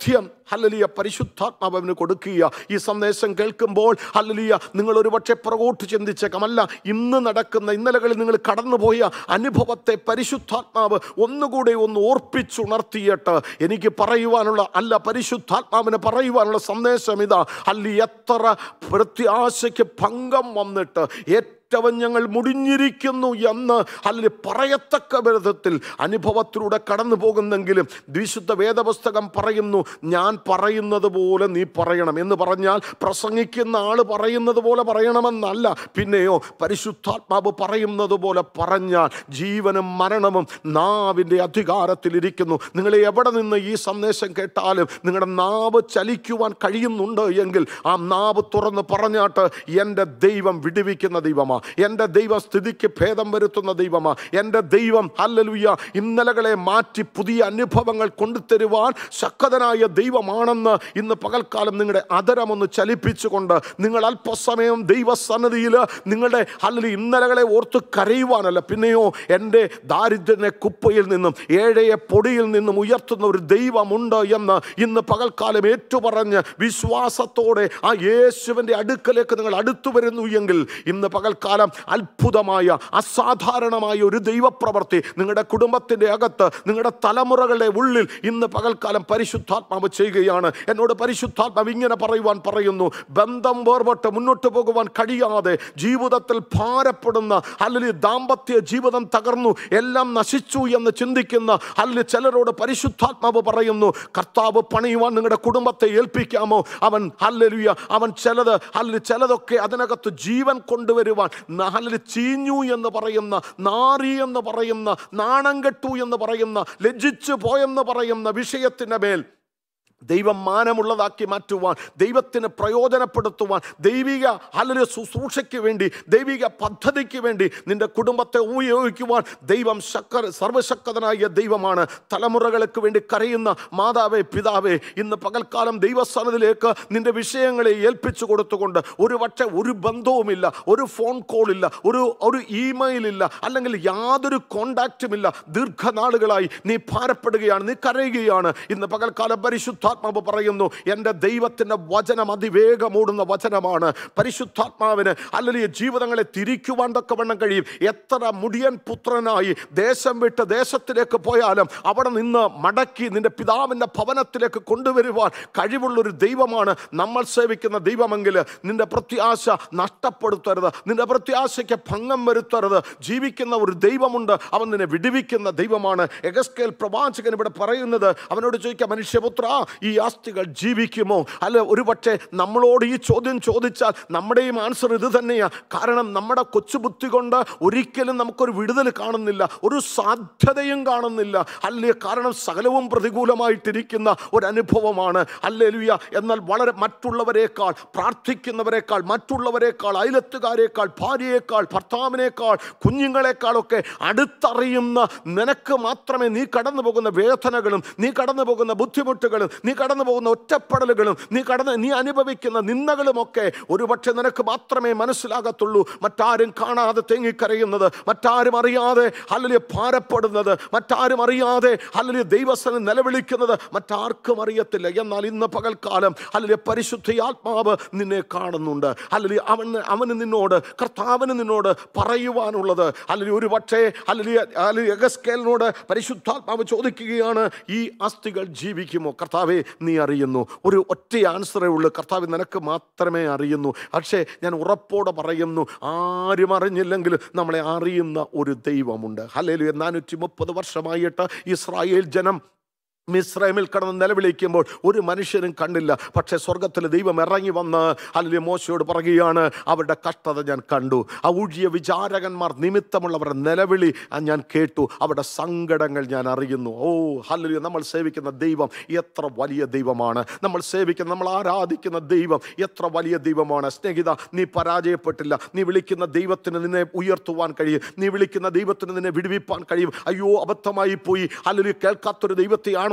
ഹല്ലലിയ പരിശുദ്ധാത്മാവ് അവന് കൊടുക്കുക ഈ സന്ദേശം കേൾക്കുമ്പോൾ ഹല്ലലിയ നിങ്ങൾ ഒരുപക്ഷെ പുറകോട്ട് ചിന്തിച്ചേക്കാം അല്ല ഇന്ന് നടക്കുന്ന ഇന്നലകളിൽ നിങ്ങൾ കടന്നുപോയ അനുഭവത്തെ പരിശുദ്ധാത്മാവ് ഒന്നുകൂടെ ഒന്ന് ഓർപ്പിച്ചുണർത്തിയിട്ട് എനിക്ക് പറയുവാനുള്ള അല്ല പരിശുദ്ധാത്മാവിന് പറയുവാനുള്ള സന്ദേശം ഇതാ അല്ല എത്ര പ്രത്യാശയ്ക്ക് ഭംഗം വന്നിട്ട് ഏറ്റവും ഞങ്ങൾ മുടിഞ്ഞിരിക്കുന്നു എന്ന് അല്ലെങ്കിൽ പറയത്തക്ക വിധത്തിൽ അനുഭവത്തിലൂടെ കടന്നു പോകുന്നെങ്കിലും വിശുദ്ധ വേദപുസ്തകം പറയുന്നു ഞാൻ പറയുന്നത് പോലെ നീ പറയണം എന്ന് പറഞ്ഞാൽ പ്രസംഗിക്കുന്ന ആൾ പറയുന്നത് പോലെ പറയണമെന്നല്ല പിന്നെയോ പരിശുദ്ധാത്മാവ് പറയുന്നത് പോലെ പറഞ്ഞാൽ ജീവനും മരണവും നാവിൻ്റെ അധികാരത്തിലിരിക്കുന്നു നിങ്ങൾ എവിടെ നിന്ന് ഈ സന്ദേശം കേട്ടാലും നിങ്ങളുടെ നാവ് ചലിക്കുവാൻ കഴിയുന്നുണ്ട് എങ്കിൽ ആ നാവ് തുറന്ന് പറഞ്ഞാട്ട് എൻ്റെ ദൈവം വിടുവിക്കുന്ന ദൈവമാ എൻ്റെ ദൈവം സ്ഥിതിക്ക് ഭേദം വരുത്തുന്ന ദൈവമാ എൻ്റെ ദൈവം ഹല്ലലുയ്യ ഇന്നലകളെ മാറ്റി പുതിയ അനുഭവങ്ങൾ കൊണ്ടുതരുവാൻ ശക്തനായ ദൈവമാണെന്ന് ഇന്ന് പകൽക്കാലം നിങ്ങളുടെ അതരമൊന്ന് ചലിപ്പിച്ചുകൊണ്ട് നിങ്ങൾ അല്പസമയം ദൈവസന്നിധിയിൽ നിങ്ങളുടെ അല്ലെങ്കിൽ ഇന്നലകളെ ഓർത്ത് കരയുവാനല്ല പിന്നെയോ എൻ്റെ ദാരിദ്ര്യനെ കുപ്പയിൽ നിന്നും ഏഴയെ പൊടിയിൽ നിന്നും ഉയർത്തുന്ന ഒരു ദൈവമുണ്ട് എന്ന് ഇന്ന് പകൽക്കാലം ഏറ്റുപറഞ്ഞ് വിശ്വാസത്തോടെ ആ യേശുവിൻ്റെ അടുക്കലേക്ക് നിങ്ങൾ അടുത്തു വരുന്നു എങ്കിൽ ഇന്ന് പകൽക്കാലം അത്ഭുതമായ അസാധാരണമായ ഒരു ദൈവപ്രവൃത്തി നിങ്ങളുടെ കുടുംബത്തിൻ്റെ അകത്ത് നിങ്ങളുടെ തലമുറകളുടെ ഉള്ളിൽ ഇന്ന് പകൽക്കാലം പരിശുദ്ധാത്മാവ് ചെയ്യുകയാണ് എന്നോട് പരിശുദ്ധാത്മാവ് ഇങ്ങനെ പറയുവാൻ പറയുന്നു ബന്ധം വേർപെട്ട് മുന്നോട്ട് പോകുവാൻ കഴിയാതെ ജീവിതത്തിൽ ഭാരപ്പെടുന്ന അല്ലെങ്കിൽ ദാമ്പത്യ ജീവിതം തകർന്നു എല്ലാം നശിച്ചു എന്ന് ചിന്തിക്കുന്ന അല്ലെങ്കിൽ ചിലരോട് പരിശുദ്ധാത്മാവ് പറയുന്നു കർത്താവ് പണിയുവാൻ നിങ്ങളുടെ കുടുംബത്തെ ഏൽപ്പിക്കാമോ അവൻ ഹല്ലലുയ അവൻ ചിലത് അല്ലെങ്കിൽ ചിലതൊക്കെ അതിനകത്ത് ജീവൻ കൊണ്ടുവരുവാൻ അല്ലെങ്കിൽ ചീഞ്ഞു എന്ന് പറയുന്ന നാറി എന്ന് പറയുന്ന നാണം കെട്ടു എന്ന് പറയുന്ന ലജ്ജിച്ചു പോയെന്ന് പറയുന്ന വിഷയത്തിൻ്റെ മേൽ ദൈവം മാനമുള്ളതാക്കി മാറ്റുവാൻ ദൈവത്തിന് പ്രയോജനപ്പെടുത്തുവാൻ ദൈവിക അല്ലെങ്കിൽ ശുശ്രൂഷയ്ക്ക് വേണ്ടി ദൈവിക പദ്ധതിക്ക് വേണ്ടി നിന്റെ കുടുംബത്തെ ഉപയോഗിക്കുവാൻ ദൈവം ശക്ത സർവശക്തനായ ദൈവമാണ് തലമുറകൾക്ക് വേണ്ടി കരയുന്ന മാതാവേ പിതാവേ ഇന്ന് പകൽക്കാലം ദൈവസ്ഥാനത്തിലേക്ക് നിന്റെ വിഷയങ്ങളെ ഏൽപ്പിച്ചു കൊടുത്തുകൊണ്ട് ഒരു പക്ഷേ ഒരു ബന്ധവുമില്ല ഒരു ഫോൺ കോളില്ല ഒരു ഒരു ഇമെയിൽ ഇല്ല അല്ലെങ്കിൽ യാതൊരു കോണ്ടാക്റ്റുമില്ല ദീർഘനാളുകളായി നീ ഭാരപ്പെടുകയാണ് നീ കരയുകയാണ് ഇന്ന് പകൽക്കാലം പരിശുദ്ധാത്മാവ് പറയുന്നു എൻ്റെ ദൈവത്തിൻ്റെ വചനം അതിവേഗം ഓടുന്ന വചനമാണ് പരിശുദ്ധാത്മാവിന് അല്ലെങ്കിൽ ജീവിതങ്ങളെ തിരിക്കുവാൻ തക്കവണ്ണം കഴിയും എത്ര മുടിയൻ പുത്രനായി ദേശം വിട്ട് ദേശത്തിലേക്ക് പോയാലും അവിടെ നിന്ന് മടക്കി നിന്റെ പിതാവിൻ്റെ ഭവനത്തിലേക്ക് കൊണ്ടുവരുവാൻ കഴിവുള്ളൊരു ദൈവമാണ് നമ്മൾ സേവിക്കുന്ന ദൈവമെങ്കിൽ നിന്റെ പ്രത്യാശ നഷ്ടപ്പെടുത്തരുത് നിന്റെ പ്രത്യാശയ്ക്ക് ഭംഗം വരുത്തരുത് ജീവിക്കുന്ന ഒരു ദൈവമുണ്ട് അവൻ നിന്നെ വിടുവിക്കുന്ന ദൈവമാണ് എഗസ്കേൽ പ്രവാചകൻ ഇവിടെ പറയുന്നത് അവനോട് ചോദിക്കാം മനുഷ്യപുത്ര ഈ ആസ്തികൾ ജീവിക്കുമോ അല്ല ഒരുപക്ഷെ നമ്മളോട് ഈ ചോദ്യം ചോദിച്ചാൽ നമ്മുടെയും ആൻസർ ഇത് തന്നെയാണ് കാരണം നമ്മുടെ കൊച്ചുബുദ്ധി കൊണ്ട് ഒരിക്കലും നമുക്കൊരു വിടുതൽ കാണുന്നില്ല ഒരു സാധ്യതയും കാണുന്നില്ല അല്ലേ കാരണം സകലവും പ്രതികൂലമായിട്ടിരിക്കുന്ന ഒരു അനുഭവമാണ് അല്ലേലുയ എന്നാൽ വളരെ മറ്റുള്ളവരെക്കാൾ പ്രാർത്ഥിക്കുന്നവരെക്കാൾ മറ്റുള്ളവരെക്കാൾ അയലത്തുകാരേക്കാൾ ഭാര്യയേക്കാൾ ഭർത്താവിനേക്കാൾ കുഞ്ഞുങ്ങളെക്കാളൊക്കെ അടുത്തറിയുന്ന നിനക്ക് മാത്രമേ നീ കടന്നു പോകുന്ന വേദനകളും നീ കടന്നു പോകുന്ന ബുദ്ധിമുട്ടുകളും നീ കടന്നു പോകുന്ന ഒറ്റപ്പെടലുകളും നീ കടന്ന് നീ അനുഭവിക്കുന്ന നിന്ദകളുമൊക്കെ ഒരുപക്ഷെ നിനക്ക് മാത്രമേ മനസ്സിലാകത്തുള്ളൂ മറ്റാരും കാണാതെ തേങ്ങിക്കരയുന്നത് മറ്റാരും അറിയാതെ അല്ലെങ്കിൽ ഭാരപ്പെടുന്നത് മറ്റാരും അറിയാതെ അല്ലെങ്കിൽ ദൈവസ്ഥനം നിലവിളിക്കുന്നത് മറ്റാർക്കും അറിയത്തില്ല എന്നാൽ ഇന്ന് പകൽക്കാലം അല്ലെങ്കിൽ പരിശുദ്ധിയാത്മാവ് നിന്നെ കാണുന്നുണ്ട് അല്ലെങ്കിൽ അവൻ അവന് നിന്നോട് കർത്താവിന് നിന്നോട് പറയുവാനുള്ളത് അല്ലെങ്കിൽ ഒരു പക്ഷേ അല്ലെങ്കിൽ അല്ലെങ്കിൽ എഗസ്കേലിനോട് പരിശുദ്ധാത്മാവ് ചോദിക്കുകയാണ് ഈ അസ്ഥികൾ ജീവിക്കുമോ കർത്താവെ നീ അറിയുന്നു ഒരു ഒറ്റ ആൻസറേ ഉള്ളൂ കർത്താവ് നിനക്ക് മാത്രമേ അറിയുന്നു പക്ഷേ ഞാൻ ഉറപ്പോടെ പറയുന്നു ആരും അറിഞ്ഞില്ലെങ്കിൽ നമ്മളെ അറിയുന്ന ഒരു ദൈവമുണ്ട് ഹല്ലേലൂയ നാനൂറ്റി മുപ്പത് വർഷമായിട്ട് ഇസ്രായേൽ ജനം മിസ്രൈമിൽ കടന്ന് നിലവിളിക്കുമ്പോൾ ഒരു മനുഷ്യരും കണ്ടില്ല പക്ഷേ സ്വർഗത്തിൽ ദൈവം ഇറങ്ങി വന്ന് അല്ലെങ്കിൽ മോശയോട് പറയുകയാണ് അവരുടെ കഷ്ടത ഞാൻ കണ്ടു ആ ഊഴിയ വിചാരകന്മാർ നിമിത്തമുള്ളവരുടെ നിലവിളി ആ ഞാൻ കേട്ടു അവരുടെ സങ്കടങ്ങൾ ഞാൻ അറിയുന്നു ഓ ഹല്ലേലൂയ നമ്മൾ സേവിക്കുന്ന ദൈവം എത്ര വലിയ ദൈവമാണ് നമ്മൾ സേവിക്കുന്ന നമ്മൾ ആരാധിക്കുന്ന ദൈവം എത്ര വലിയ ദൈവമാണ് സ്നേഹിത നീ പരാജയപ്പെട്ടില്ല നീ വിളിക്കുന്ന ദൈവത്തിന് നിന്നെ ഉയർത്തുവാൻ കഴിയും നീ വിളിക്കുന്ന ദൈവത്തിന് നിന്നെ വിടുവിപ്പാൻ കഴിയും അയ്യോ അബദ്ധമായി പോയി അല്ലെങ്കിൽ കേൾക്കാത്തൊരു ദൈവത്തെയാണോ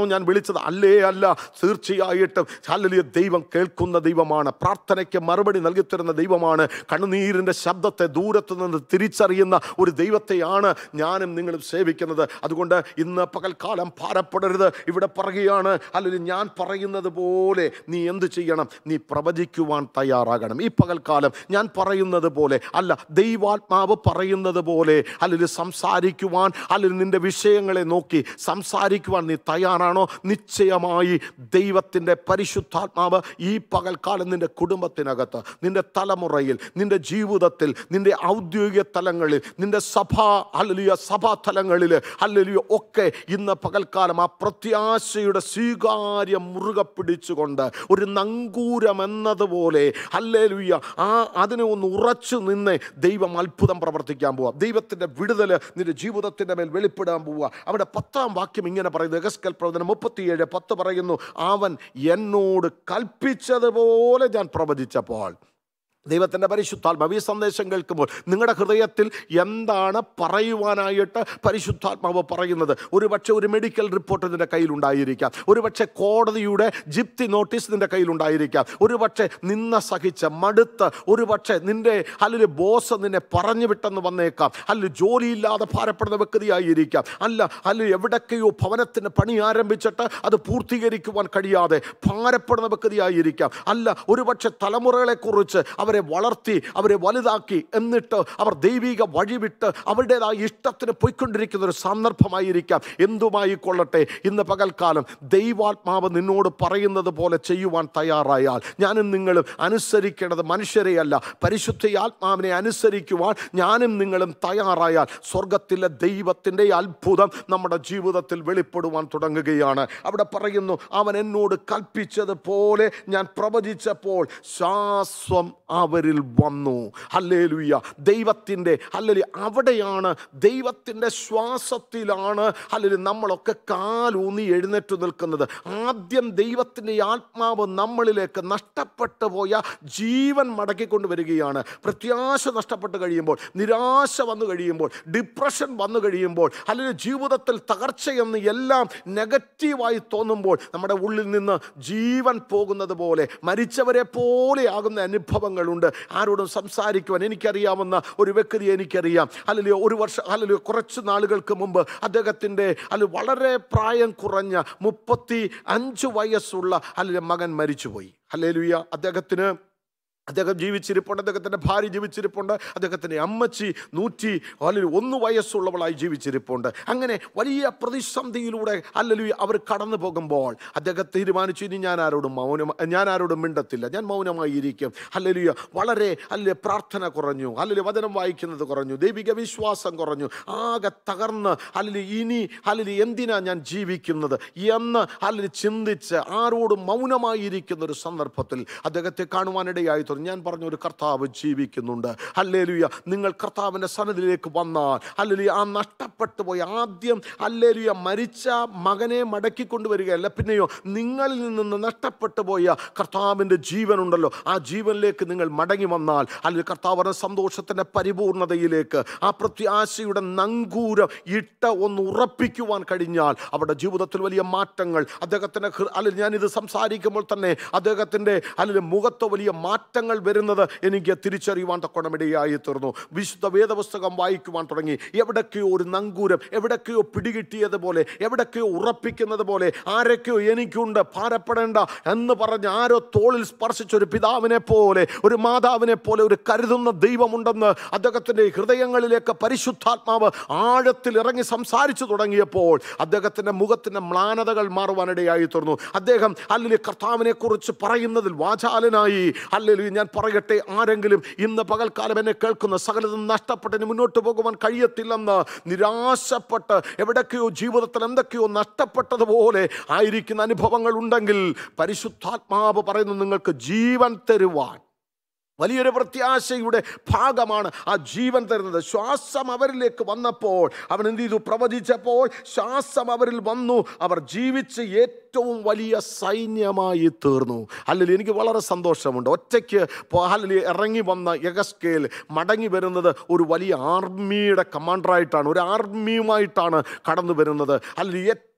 ഞാൻ വിളിച്ചത് അല്ലേ അല്ല തീർച്ചയായിട്ടും ഹല്ലേലൂയ ദൈവം കേൾക്കുന്ന ദൈവമാണ് പ്രാർത്ഥനയ്ക്ക് മറുപടി നൽകിത്തരുന്ന ദൈവമാണ് കണ്ണുനീരിൻ്റെ ശബ്ദത്തെ ദൂരത്ത് നിന്ന് തിരിച്ചറിയുന്ന ഒരു ദൈവത്തെയാണ് ഞാനും നിങ്ങളും സേവിക്കുന്നത് അതുകൊണ്ട് ഇന്ന് പകൽക്കാലം ഭാരപ്പെടരുത് ഇവിടെ പറയുകയാണ് അല്ലെങ്കിൽ ഞാൻ പറയുന്നത് പോലെ നീ എന്ത് ചെയ്യണം നീ പ്രവചിക്കുവാൻ തയ്യാറാകണം ഈ പകൽക്കാലം ഞാൻ പറയുന്നത് പോലെ അല്ല ദൈവാത്മാവ് പറയുന്നത് പോലെ അല്ലെങ്കിൽ സംസാരിക്കുവാൻ അല്ലെങ്കിൽ നിന്റെ വിഷയങ്ങളെ നോക്കി സംസാരിക്കുവാൻ നീ തയ്യാറാണോ നിശ്ചയമായി ദൈവത്തിൻ്റെ പരിശുദ്ധാത്മാവ് ഈ പകൽക്കാലം നിന്റെ കുടുംബത്തിനകത്ത് നിന്റെ തലമുറയിൽ നിന്റെ ജീവിതത്തിൽ നിന്റെ ഔദ്യോഗിക തലങ്ങളിൽ നിന്റെ സഭാ അല്ലലിയ സഭാ തലങ്ങളിൽ അല്ലലിയ ഒക്കെ ഇന്ന് പകൽക്കാലം ആ പ്രത്യാശയുടെ സ്വീകാര്യം മുറുകെ പിടിച്ചുകൊണ്ട് ഒരു നങ്കൂരം എന്നതുപോലെ അല്ലേലുയ്യ ആ അതിനെ ഒന്ന് ഉറച്ചു നിന്ന് ദൈവം അത്ഭുതം പ്രവർത്തിക്കാൻ പോവുക ദൈവത്തിൻ്റെ വിടുതൽ നിന്റെ ജീവിതത്തിൻ്റെ മേൽ വെളിപ്പെടാൻ പോവുക അവിടെ പത്താം വാക്യം ഇങ്ങനെ പറയുന്നത് എഗസ്കൽ പ്രവചനം മുപ്പത്തിയേഴ് പത്ത് പറയുന്നു അവൻ എന്നോട് കൽപ്പിച്ചതുപോലെ ഞാൻ പ്രവചിച്ചപ്പോൾ ദൈവത്തിൻ്റെ പരിശുദ്ധാത്മാവ് ഈ സന്ദേശം കേൾക്കുമ്പോൾ നിങ്ങളുടെ ഹൃദയത്തിൽ എന്താണ് പറയുവാനായിട്ട് പരിശുദ്ധാത്മാവ് പറയുന്നത് ഒരു പക്ഷേ ഒരു മെഡിക്കൽ റിപ്പോർട്ട് നിൻ്റെ കയ്യിലുണ്ടായിരിക്കാം ഒരു പക്ഷേ കോടതിയുടെ ജിപ്തി നോട്ടീസ് നിൻ്റെ കയ്യിലുണ്ടായിരിക്കാം ഒരു പക്ഷേ നിന്ന സഹിച്ച മടുത്ത് ഒരു പക്ഷേ നിൻ്റെ അല്ലെങ്കിൽ ബോസ് നിന്നെ പറഞ്ഞു വിട്ടെന്ന് വന്നേക്കാം അല്ലെങ്കിൽ ജോലിയില്ലാതെ ഭാരപ്പെടുന്ന വ്യക്തിയായിരിക്കാം അല്ല അല്ലെങ്കിൽ എവിടൊക്കെയോ ഭവനത്തിന് പണി ആരംഭിച്ചിട്ട് അത് പൂർത്തീകരിക്കുവാൻ കഴിയാതെ ഭാരപ്പെടുന്ന വ്യക്തിയായിരിക്കാം അല്ല ഒരുപക്ഷെ തലമുറകളെക്കുറിച്ച് അവരെ വളർത്തി അവരെ വലുതാക്കി എന്നിട്ട് അവർ ദൈവിക വഴിവിട്ട് അവരുടേതായ ഇഷ്ടത്തിന് പോയിക്കൊണ്ടിരിക്കുന്ന ഒരു സന്ദർഭമായിരിക്കാം എന്തുമായി കൊള്ളട്ടെ ഇന്ന് പകൽക്കാലം ദൈവാത്മാവ് നിന്നോട് പറയുന്നത് പോലെ ചെയ്യുവാൻ തയ്യാറായാൽ ഞാനും നിങ്ങളും അനുസരിക്കേണ്ടത് മനുഷ്യരെയല്ല പരിശുദ്ധ ആത്മാവിനെ അനുസരിക്കുവാൻ ഞാനും നിങ്ങളും തയ്യാറായാൽ സ്വർഗത്തിലെ ദൈവത്തിൻ്റെ അത്ഭുതം നമ്മുടെ ജീവിതത്തിൽ വെളിപ്പെടുവാൻ തുടങ്ങുകയാണ് അവിടെ പറയുന്നു അവൻ എന്നോട് കൽപ്പിച്ചതുപോലെ ഞാൻ പ്രവചിച്ചപ്പോൾ ശ്വാസം അവരിൽ വന്നു ഹല്ലേലൂയ ദൈവത്തിൻ്റെ അല്ലെങ്കിൽ അവിടെയാണ് ദൈവത്തിൻ്റെ ശ്വാസത്തിലാണ് അല്ലെങ്കിൽ നമ്മളൊക്കെ കാലൂന്നി എഴുന്നേറ്റ് നിൽക്കുന്നത് ആദ്യം ദൈവത്തിൻ്റെ ആത്മാവ് നമ്മളിലേക്ക് നഷ്ടപ്പെട്ടു പോയ ജീവൻ മടക്കിക്കൊണ്ട് വരികയാണ് പ്രത്യാശ നഷ്ടപ്പെട്ട് കഴിയുമ്പോൾ നിരാശ വന്നു കഴിയുമ്പോൾ ഡിപ്രഷൻ വന്നു കഴിയുമ്പോൾ അല്ലെങ്കിൽ ജീവിതത്തിൽ തകർച്ചയെന്ന് എല്ലാം നെഗറ്റീവായി തോന്നുമ്പോൾ നമ്മുടെ ഉള്ളിൽ നിന്ന് ജീവൻ പോകുന്നത് പോലെ മരിച്ചവരെ പോലെ ആകുന്ന അനുഭവങ്ങളുണ്ട് ആരോടും സംസാരിക്കുവാൻ എനിക്കറിയാവുന്ന ഒരു വ്യക്തി എനിക്കറിയാം അല്ലെങ്കിൽ ഒരു വർഷം അല്ലെങ്കിൽ കുറച്ച് നാളുകൾക്ക് മുമ്പ് അദ്ദേഹത്തിൻ്റെ അല്ലെങ്കിൽ വളരെ പ്രായം കുറഞ്ഞ മുപ്പത്തി അഞ്ച് വയസ്സുള്ള അല്ലെങ്കിൽ മകൻ മരിച്ചുപോയി അല്ലേലുയ്യ അദ്ദേഹത്തിന് അദ്ദേഹം ജീവിച്ചിരിപ്പുണ്ട് അദ്ദേഹത്തിൻ്റെ ഭാര്യ ജീവിച്ചിരിപ്പുണ്ട് അദ്ദേഹത്തിൻ്റെ അമ്മച്ചി നൂറ്റി അല്ലെങ്കിൽ ഒന്ന് വയസ്സുള്ളവളായി ജീവിച്ചിരിപ്പുണ്ട് അങ്ങനെ വലിയ പ്രതിസന്ധിയിലൂടെ അല്ലെങ്കിൽ അവർ കടന്നു പോകുമ്പോൾ അദ്ദേഹം തീരുമാനിച്ചു ഇനി ഞാൻ ആരോടും മൗനം ഞാൻ ആരോടും മിണ്ടത്തില്ല ഞാൻ മൗനമായി ഇരിക്കും അല്ലെങ്കിൽ വളരെ അല്ലെ പ്രാർത്ഥന കുറഞ്ഞു അല്ലെങ്കിൽ വചനം വായിക്കുന്നത് കുറഞ്ഞു ദൈവിക വിശ്വാസം കുറഞ്ഞു ആകെ തകർന്ന് അല്ലെങ്കിൽ ഇനി അല്ലെങ്കിൽ എന്തിനാ ഞാൻ ജീവിക്കുന്നത് എന്ന് അല്ലെങ്കിൽ ചിന്തിച്ച് ആരോടും മൗനമായിരിക്കുന്ന ഒരു സന്ദർഭത്തിൽ അദ്ദേഹത്തെ കാണുവാനിടയായി തോന്നി ഞാൻ പറഞ്ഞു ഒരു കർത്താവ് ജീവിക്കുന്നുണ്ട് അല്ലേലുയ നിങ്ങൾ കർത്താവിൻ്റെ സന്നദ്ധിയിലേക്ക് വന്നാൽ അല്ലെങ്കിൽ ആ നഷ്ടപ്പെട്ടു പോയി ആദ്യം അല്ലേലുയ മരിച്ച മകനെ മടക്കി കൊണ്ടുവരികയല്ല പിന്നെയോ നിങ്ങളിൽ നിന്ന് നഷ്ടപ്പെട്ടു പോയ കർത്താവിൻ്റെ ജീവനുണ്ടല്ലോ ആ ജീവനിലേക്ക് നിങ്ങൾ മടങ്ങി വന്നാൽ അല്ലെങ്കിൽ കർത്താവിൻ്റെ സന്തോഷത്തിൻ്റെ പരിപൂർണതയിലേക്ക് ആ പ്രത്യാശയുടെ നങ്കൂരം ഇട്ട് ഒന്ന് ഉറപ്പിക്കുവാൻ കഴിഞ്ഞാൽ അവരുടെ ജീവിതത്തിൽ വലിയ മാറ്റങ്ങൾ അദ്ദേഹത്തിൻ്റെ ഹൃ- അല്ലെങ്കിൽ ഞാനിത് സംസാരിക്കുമ്പോൾ തന്നെ അദ്ദേഹത്തിൻ്റെ അല്ലെങ്കിൽ മുഖത്ത് വലിയ മാറ്റങ്ങൾ വരുന്നത് എനിക്ക് തിരിച്ചറിയുവാൻ തക്കണമിടയായി തീർന്നു വിശുദ്ധ വേദപുസ്തകം വായിക്കുവാൻ തുടങ്ങി എവിടൊക്കെയോ ഒരു നങ്കൂരം എവിടൊക്കെയോ പിടികിട്ടിയതുപോലെ എവിടൊക്കെയോ ഉറപ്പിക്കുന്നത് പോലെ ആരൊക്കെയോ എനിക്കുണ്ട് ഭാരപ്പെടേണ്ട എന്ന് പറഞ്ഞ് ആരോ തോളിൽ സ്പർശിച്ച ഒരു പിതാവിനെ പോലെ ഒരു മാതാവിനെ പോലെ ഒരു കരുതുന്ന ദൈവമുണ്ടെന്ന് അദ്ദേഹത്തിൻ്റെ ഹൃദയങ്ങളിലേക്ക് പരിശുദ്ധാത്മാവ് ആഴത്തിൽ ഇറങ്ങി സംസാരിച്ചു തുടങ്ങിയപ്പോൾ അദ്ദേഹത്തിൻ്റെ മുഖത്തിൻ്റെ മ്ലാനതകൾ മാറുവാനിടയായി തീർന്നു അദ്ദേഹം അല്ലെങ്കിൽ കർത്താവിനെ കുറിച്ച് പറയുന്നതിൽ വാചാലനായി അല്ലെങ്കിൽ ഞാൻ പറയട്ടെ ആരെങ്കിലും ഇന്ന് പകൽക്കാലം എന്നെ കേൾക്കുന്ന സകലതും നഷ്ടപ്പെട്ട് ഇനി മുന്നോട്ട് പോകുവാൻ കഴിയത്തില്ലെന്ന് നിരാശപ്പെട്ട് എവിടൊക്കെയോ ജീവിതത്തിൽ എന്തൊക്കെയോ നഷ്ടപ്പെട്ടതുപോലെ ആയിരിക്കുന്ന അനുഭവങ്ങൾ ഉണ്ടെങ്കിൽ പരിശുദ്ധാത്മാവ് പറയുന്നു നിങ്ങൾക്ക് ജീവൻ തരുവാൻ വലിയൊരു പ്രത്യാശയുടെ ഭാഗമാണ് ആ ജീവൻ തരുന്നത് ശ്വാസം അവരിലേക്ക് വന്നപ്പോൾ അവൻ എന്ത് ചെയ്തു പ്രവചിച്ചപ്പോൾ ശ്വാസം അവരിൽ വന്നു അവർ ജീവിച്ച് ഏറ്റവും വലിയ സൈന്യമായി തീർന്നു അല്ലെങ്കിൽ എനിക്ക് വളരെ സന്തോഷമുണ്ട് ഒറ്റയ്ക്ക് പോ- അല്ലെങ്കിൽ ഇറങ്ങി വന്ന യഗസ്കേൽ മടങ്ങി വരുന്നത് ഒരു വലിയ ആർമിയുടെ കമാൻഡറായിട്ടാണ് ഒരു ആർമിയുമായിട്ടാണ് കടന്നു വരുന്നത് അല്ലെങ്കിൽ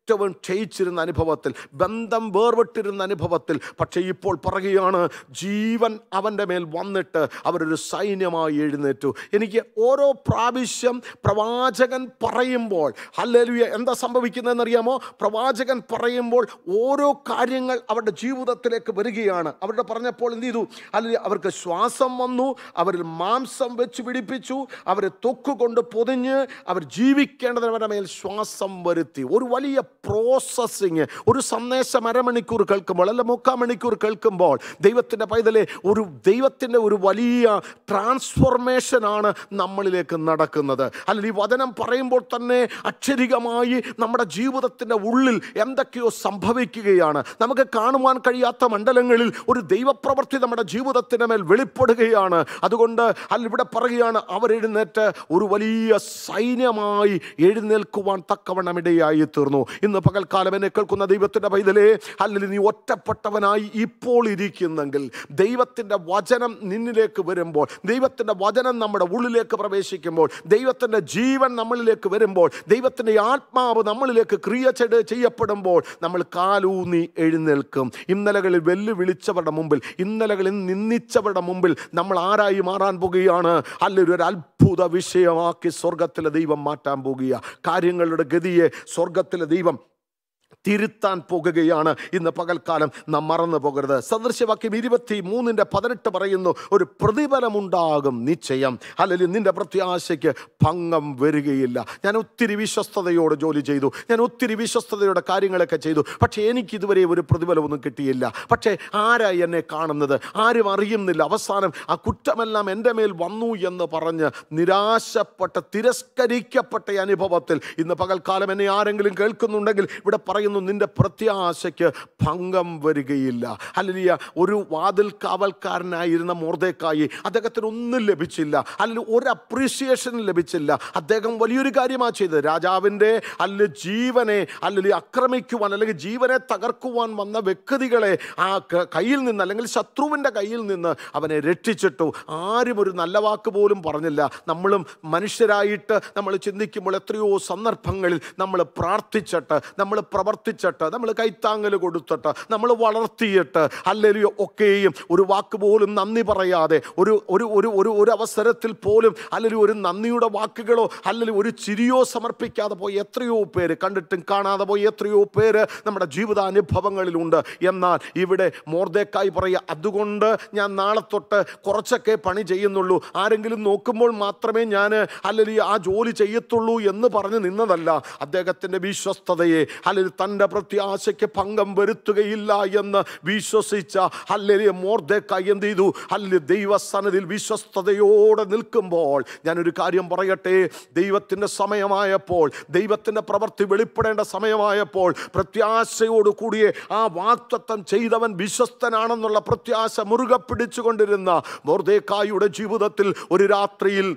ഏറ്റവും ക്ഷയിച്ചിരുന്ന അനുഭവത്തിൽ ബന്ധം വേർപെട്ടിരുന്ന അനുഭവത്തിൽ പക്ഷേ ഇപ്പോൾ പറയുകയാണ് ജീവൻ അവൻ്റെ മേൽ വന്നിട്ട് അവരൊരു സൈന്യമായി എഴുന്നേറ്റു എനിക്ക് ഓരോ പ്രാവശ്യം പ്രവാചകൻ പറയുമ്പോൾ ഹല്ലേലൂയ എന്താ സംഭവിക്കുന്നതെന്ന് അറിയാമോ പ്രവാചകൻ പറയുമ്പോൾ ഓരോ കാര്യങ്ങൾ അവരുടെ ജീവിതത്തിലേക്ക് വരികയാണ് അവരുടെ പറഞ്ഞപ്പോൾ എന്ത് ചെയ്തു അല്ലെങ്കിൽ അവർക്ക് ശ്വാസം വന്നു അവരിൽ മാംസം വെച്ച് പിടിപ്പിച്ചു അവരെ തൊക്കുകൊണ്ട് പൊതിഞ്ഞ് അവർ ജീവിക്കേണ്ടതിന് അവരുടെ മേൽ ശ്വാസം വരുത്തി ഒരു വലിയ പ്രോസസ്സിങ് ഒരു സന്ദേശം അരമണിക്കൂർ കേൾക്കുമ്പോൾ അല്ല മുക്കാൽ മണിക്കൂർ കേൾക്കുമ്പോൾ ദൈവത്തിൻ്റെ പൈതലെ ഒരു ദൈവത്തിൻ്റെ ഒരു വലിയ ട്രാൻസ്ഫോർമേഷനാണ് നമ്മളിലേക്ക് നടക്കുന്നത് അല്ലെങ്കിൽ ഈ വചനം പറയുമ്പോൾ തന്നെ അക്ഷരികമായി നമ്മുടെ ജീവിതത്തിൻ്റെ ഉള്ളിൽ എന്തൊക്കെയോ സംഭവിക്കുകയാണ് നമുക്ക് കാണുവാൻ കഴിയാത്ത മണ്ഡലങ്ങളിൽ ഒരു ദൈവപ്രവൃത്തി നമ്മുടെ ജീവിതത്തിൻ്റെ മേൽ വെളിപ്പെടുകയാണ് അതുകൊണ്ട് അല്ല ഇവിടെ പറയുകയാണ് അവരെഴുന്നേറ്റ് ഒരു വലിയ സൈന്യമായി എഴുന്നേൽക്കുവാൻ തക്കവണ്ണം ഇടയായി തീർന്നു ഇന്ന് പകൽക്കാലം എന്നെ കേൾക്കുന്ന ദൈവത്തിൻ്റെ പൈതലേ അല്ലെങ്കിൽ നീ ഒറ്റപ്പെട്ടവനായി ഇപ്പോൾ ഇരിക്കുന്നെങ്കിൽ ദൈവത്തിൻ്റെ വചനം നിന്നിലേക്ക് വരുമ്പോൾ ദൈവത്തിൻ്റെ വചനം നമ്മുടെ ഉള്ളിലേക്ക് പ്രവേശിക്കുമ്പോൾ ദൈവത്തിൻ്റെ ജീവൻ നമ്മളിലേക്ക് വരുമ്പോൾ ദൈവത്തിൻ്റെ ആത്മാവ് നമ്മളിലേക്ക് ക്രിയ ചെയ്ത് ചെയ്യപ്പെടുമ്പോൾ നമ്മൾ കാലൂന്നി എഴുന്നേൽക്കും ഇന്നലകളിൽ വെല്ലുവിളിച്ചവരുടെ മുമ്പിൽ ഇന്നലകളിൽ നിന്ദിച്ചവരുടെ മുമ്പിൽ നമ്മൾ ആരായി മാറാൻ പോകുകയാണ് അല്ലെങ്കിൽ ഒരു അത്ഭുത വിഷയമാക്കി സ്വർഗത്തിലെ ദൈവം മാറ്റാൻ പോകുക കാര്യങ്ങളുടെ ഗതിയെ സ്വർഗത്തിലെ ദൈവം തിരുത്താൻ പോകുകയാണ് ഇന്ന് പകൽക്കാലം നാം മറന്നു പോകരുത് സദൃശ്യവാക്യം ഇരുപത്തി മൂന്നിൻ്റെ പതിനെട്ട് പറയുന്നു ഒരു പ്രതിഫലമുണ്ടാകും നിശ്ചയം അല്ലെങ്കിൽ നിന്റെ പ്രത്യാശയ്ക്ക് ഭംഗം വരികയില്ല ഞാൻ ഒത്തിരി വിശ്വസ്തയോടെ ജോലി ചെയ്തു ഞാൻ ഒത്തിരി വിശ്വസ്തയോടെ കാര്യങ്ങളൊക്കെ ചെയ്തു പക്ഷേ എനിക്ക് ഇതുവരെ ഒരു പ്രതിഫലമൊന്നും കിട്ടിയില്ല പക്ഷേ ആരായി എന്നെ കാണുന്നത് ആരും അറിയുന്നില്ല അവസാനം ആ കുറ്റമെല്ലാം എൻ്റെ മേൽ വന്നു എന്ന് പറഞ്ഞ് നിരാശപ്പെട്ട തിരസ്കരിക്കപ്പെട്ട ഈ അനുഭവത്തിൽ ഇന്ന് പകൽക്കാലം എന്നെ ആരെങ്കിലും കേൾക്കുന്നുണ്ടെങ്കിൽ ഇവിടെ പറയുന്നു നിന്റെ പ്രത്യാശയ്ക്ക് ഭംഗം വരികയില്ല അല്ലെങ്കിൽ ഒരു വാതിൽ കാവൽക്കാരനായിരുന്ന മോർദേക്കായി അദ്ദേഹത്തിന് ഒന്നും ലഭിച്ചില്ല അല്ലെങ്കിൽ ഒരു അപ്രീസിയേഷൻ ലഭിച്ചില്ല അദ്ദേഹം വലിയൊരു കാര്യമാണ് ചെയ്തത് രാജാവിൻ്റെ അല്ല ജീവനെ അല്ലെങ്കിൽ ആക്രമിക്കുവാൻ അല്ലെങ്കിൽ ജീവനെ തകർക്കുവാൻ വന്ന വ്യക്തികളെ ആ ക- കയ്യിൽ നിന്ന് അല്ലെങ്കിൽ ശത്രുവിൻ്റെ കയ്യിൽ നിന്ന് അവനെ രക്ഷിച്ചിട്ടു ആരും ഒരു നല്ല വാക്ക് പോലും പറഞ്ഞില്ല നമ്മളും മനുഷ്യരായിട്ട് നമ്മൾ ചിന്തിക്കുമ്പോൾ എത്രയോ സന്ദർഭങ്ങളിൽ നമ്മൾ പ്രാർത്ഥിച്ചിട്ട് നമ്മൾ പ്രവർത്തിച്ചിട്ട് നമ്മൾ കൈത്താങ്ങൽ കൊടുത്തിട്ട് നമ്മൾ വളർത്തിയിട്ട് അല്ലെങ്കിൽ ഒക്കെയും ഒരു വാക്ക് പോലും നന്ദി പറയാതെ ഒരു ഒരു ഒരു ഒരു ഒരു അവസരത്തിൽ പോലും അല്ലെങ്കിൽ ഒരു നന്ദിയുടെ വാക്കുകളോ അല്ലെങ്കിൽ ഒരു ചിരിയോ സമർപ്പിക്കാതെ പോയി എത്രയോ പേര് കണ്ടിട്ടും കാണാതെ പോയി എത്രയോ പേര് നമ്മുടെ ജീവിതാനുഭവങ്ങളിലുണ്ട് എന്നാൽ ഇവിടെ മോർദേക്കായി പറയുക അതുകൊണ്ട് ഞാൻ നാളെ തൊട്ട് കുറച്ചൊക്കെ പണി ചെയ്യുന്നുള്ളൂ ആരെങ്കിലും നോക്കുമ്പോൾ മാത്രമേ ഞാൻ അല്ലെങ്കിൽ ആ ജോലി ചെയ്യത്തുള്ളൂ എന്ന് പറഞ്ഞ് നിന്നതല്ല അദ്ദേഹത്തിൻ്റെ വിശ്വസ്തതയെ അല്ലെങ്കിൽ തൻ്റെ പ്രത്യാശയ്ക്ക് ഭംഗം വരുത്തുകയില്ല എന്ന് വിശ്വസിച്ച അല്ലെങ്കിൽ മോർദേക്കായി എന്ത് ചെയ്തു അല്ലെങ്കിൽ ദൈവസനതിൽ വിശ്വസ്തതയോടെ നിൽക്കുമ്പോൾ ഞാനൊരു കാര്യം പറയട്ടെ ദൈവത്തിൻ്റെ സമയമായപ്പോൾ ദൈവത്തിൻ്റെ പ്രവൃത്തി വെളിപ്പെടേണ്ട സമയമായപ്പോൾ പ്രത്യാശയോട് കൂടിയ ആ വാക്തത്വം ചെയ്തവൻ വിശ്വസ്തനാണെന്നുള്ള പ്രത്യാശ മുറുകെ പിടിച്ചുകൊണ്ടിരുന്ന മോർദേക്കായുടെ ജീവിതത്തിൽ ഒരു രാത്രിയിൽ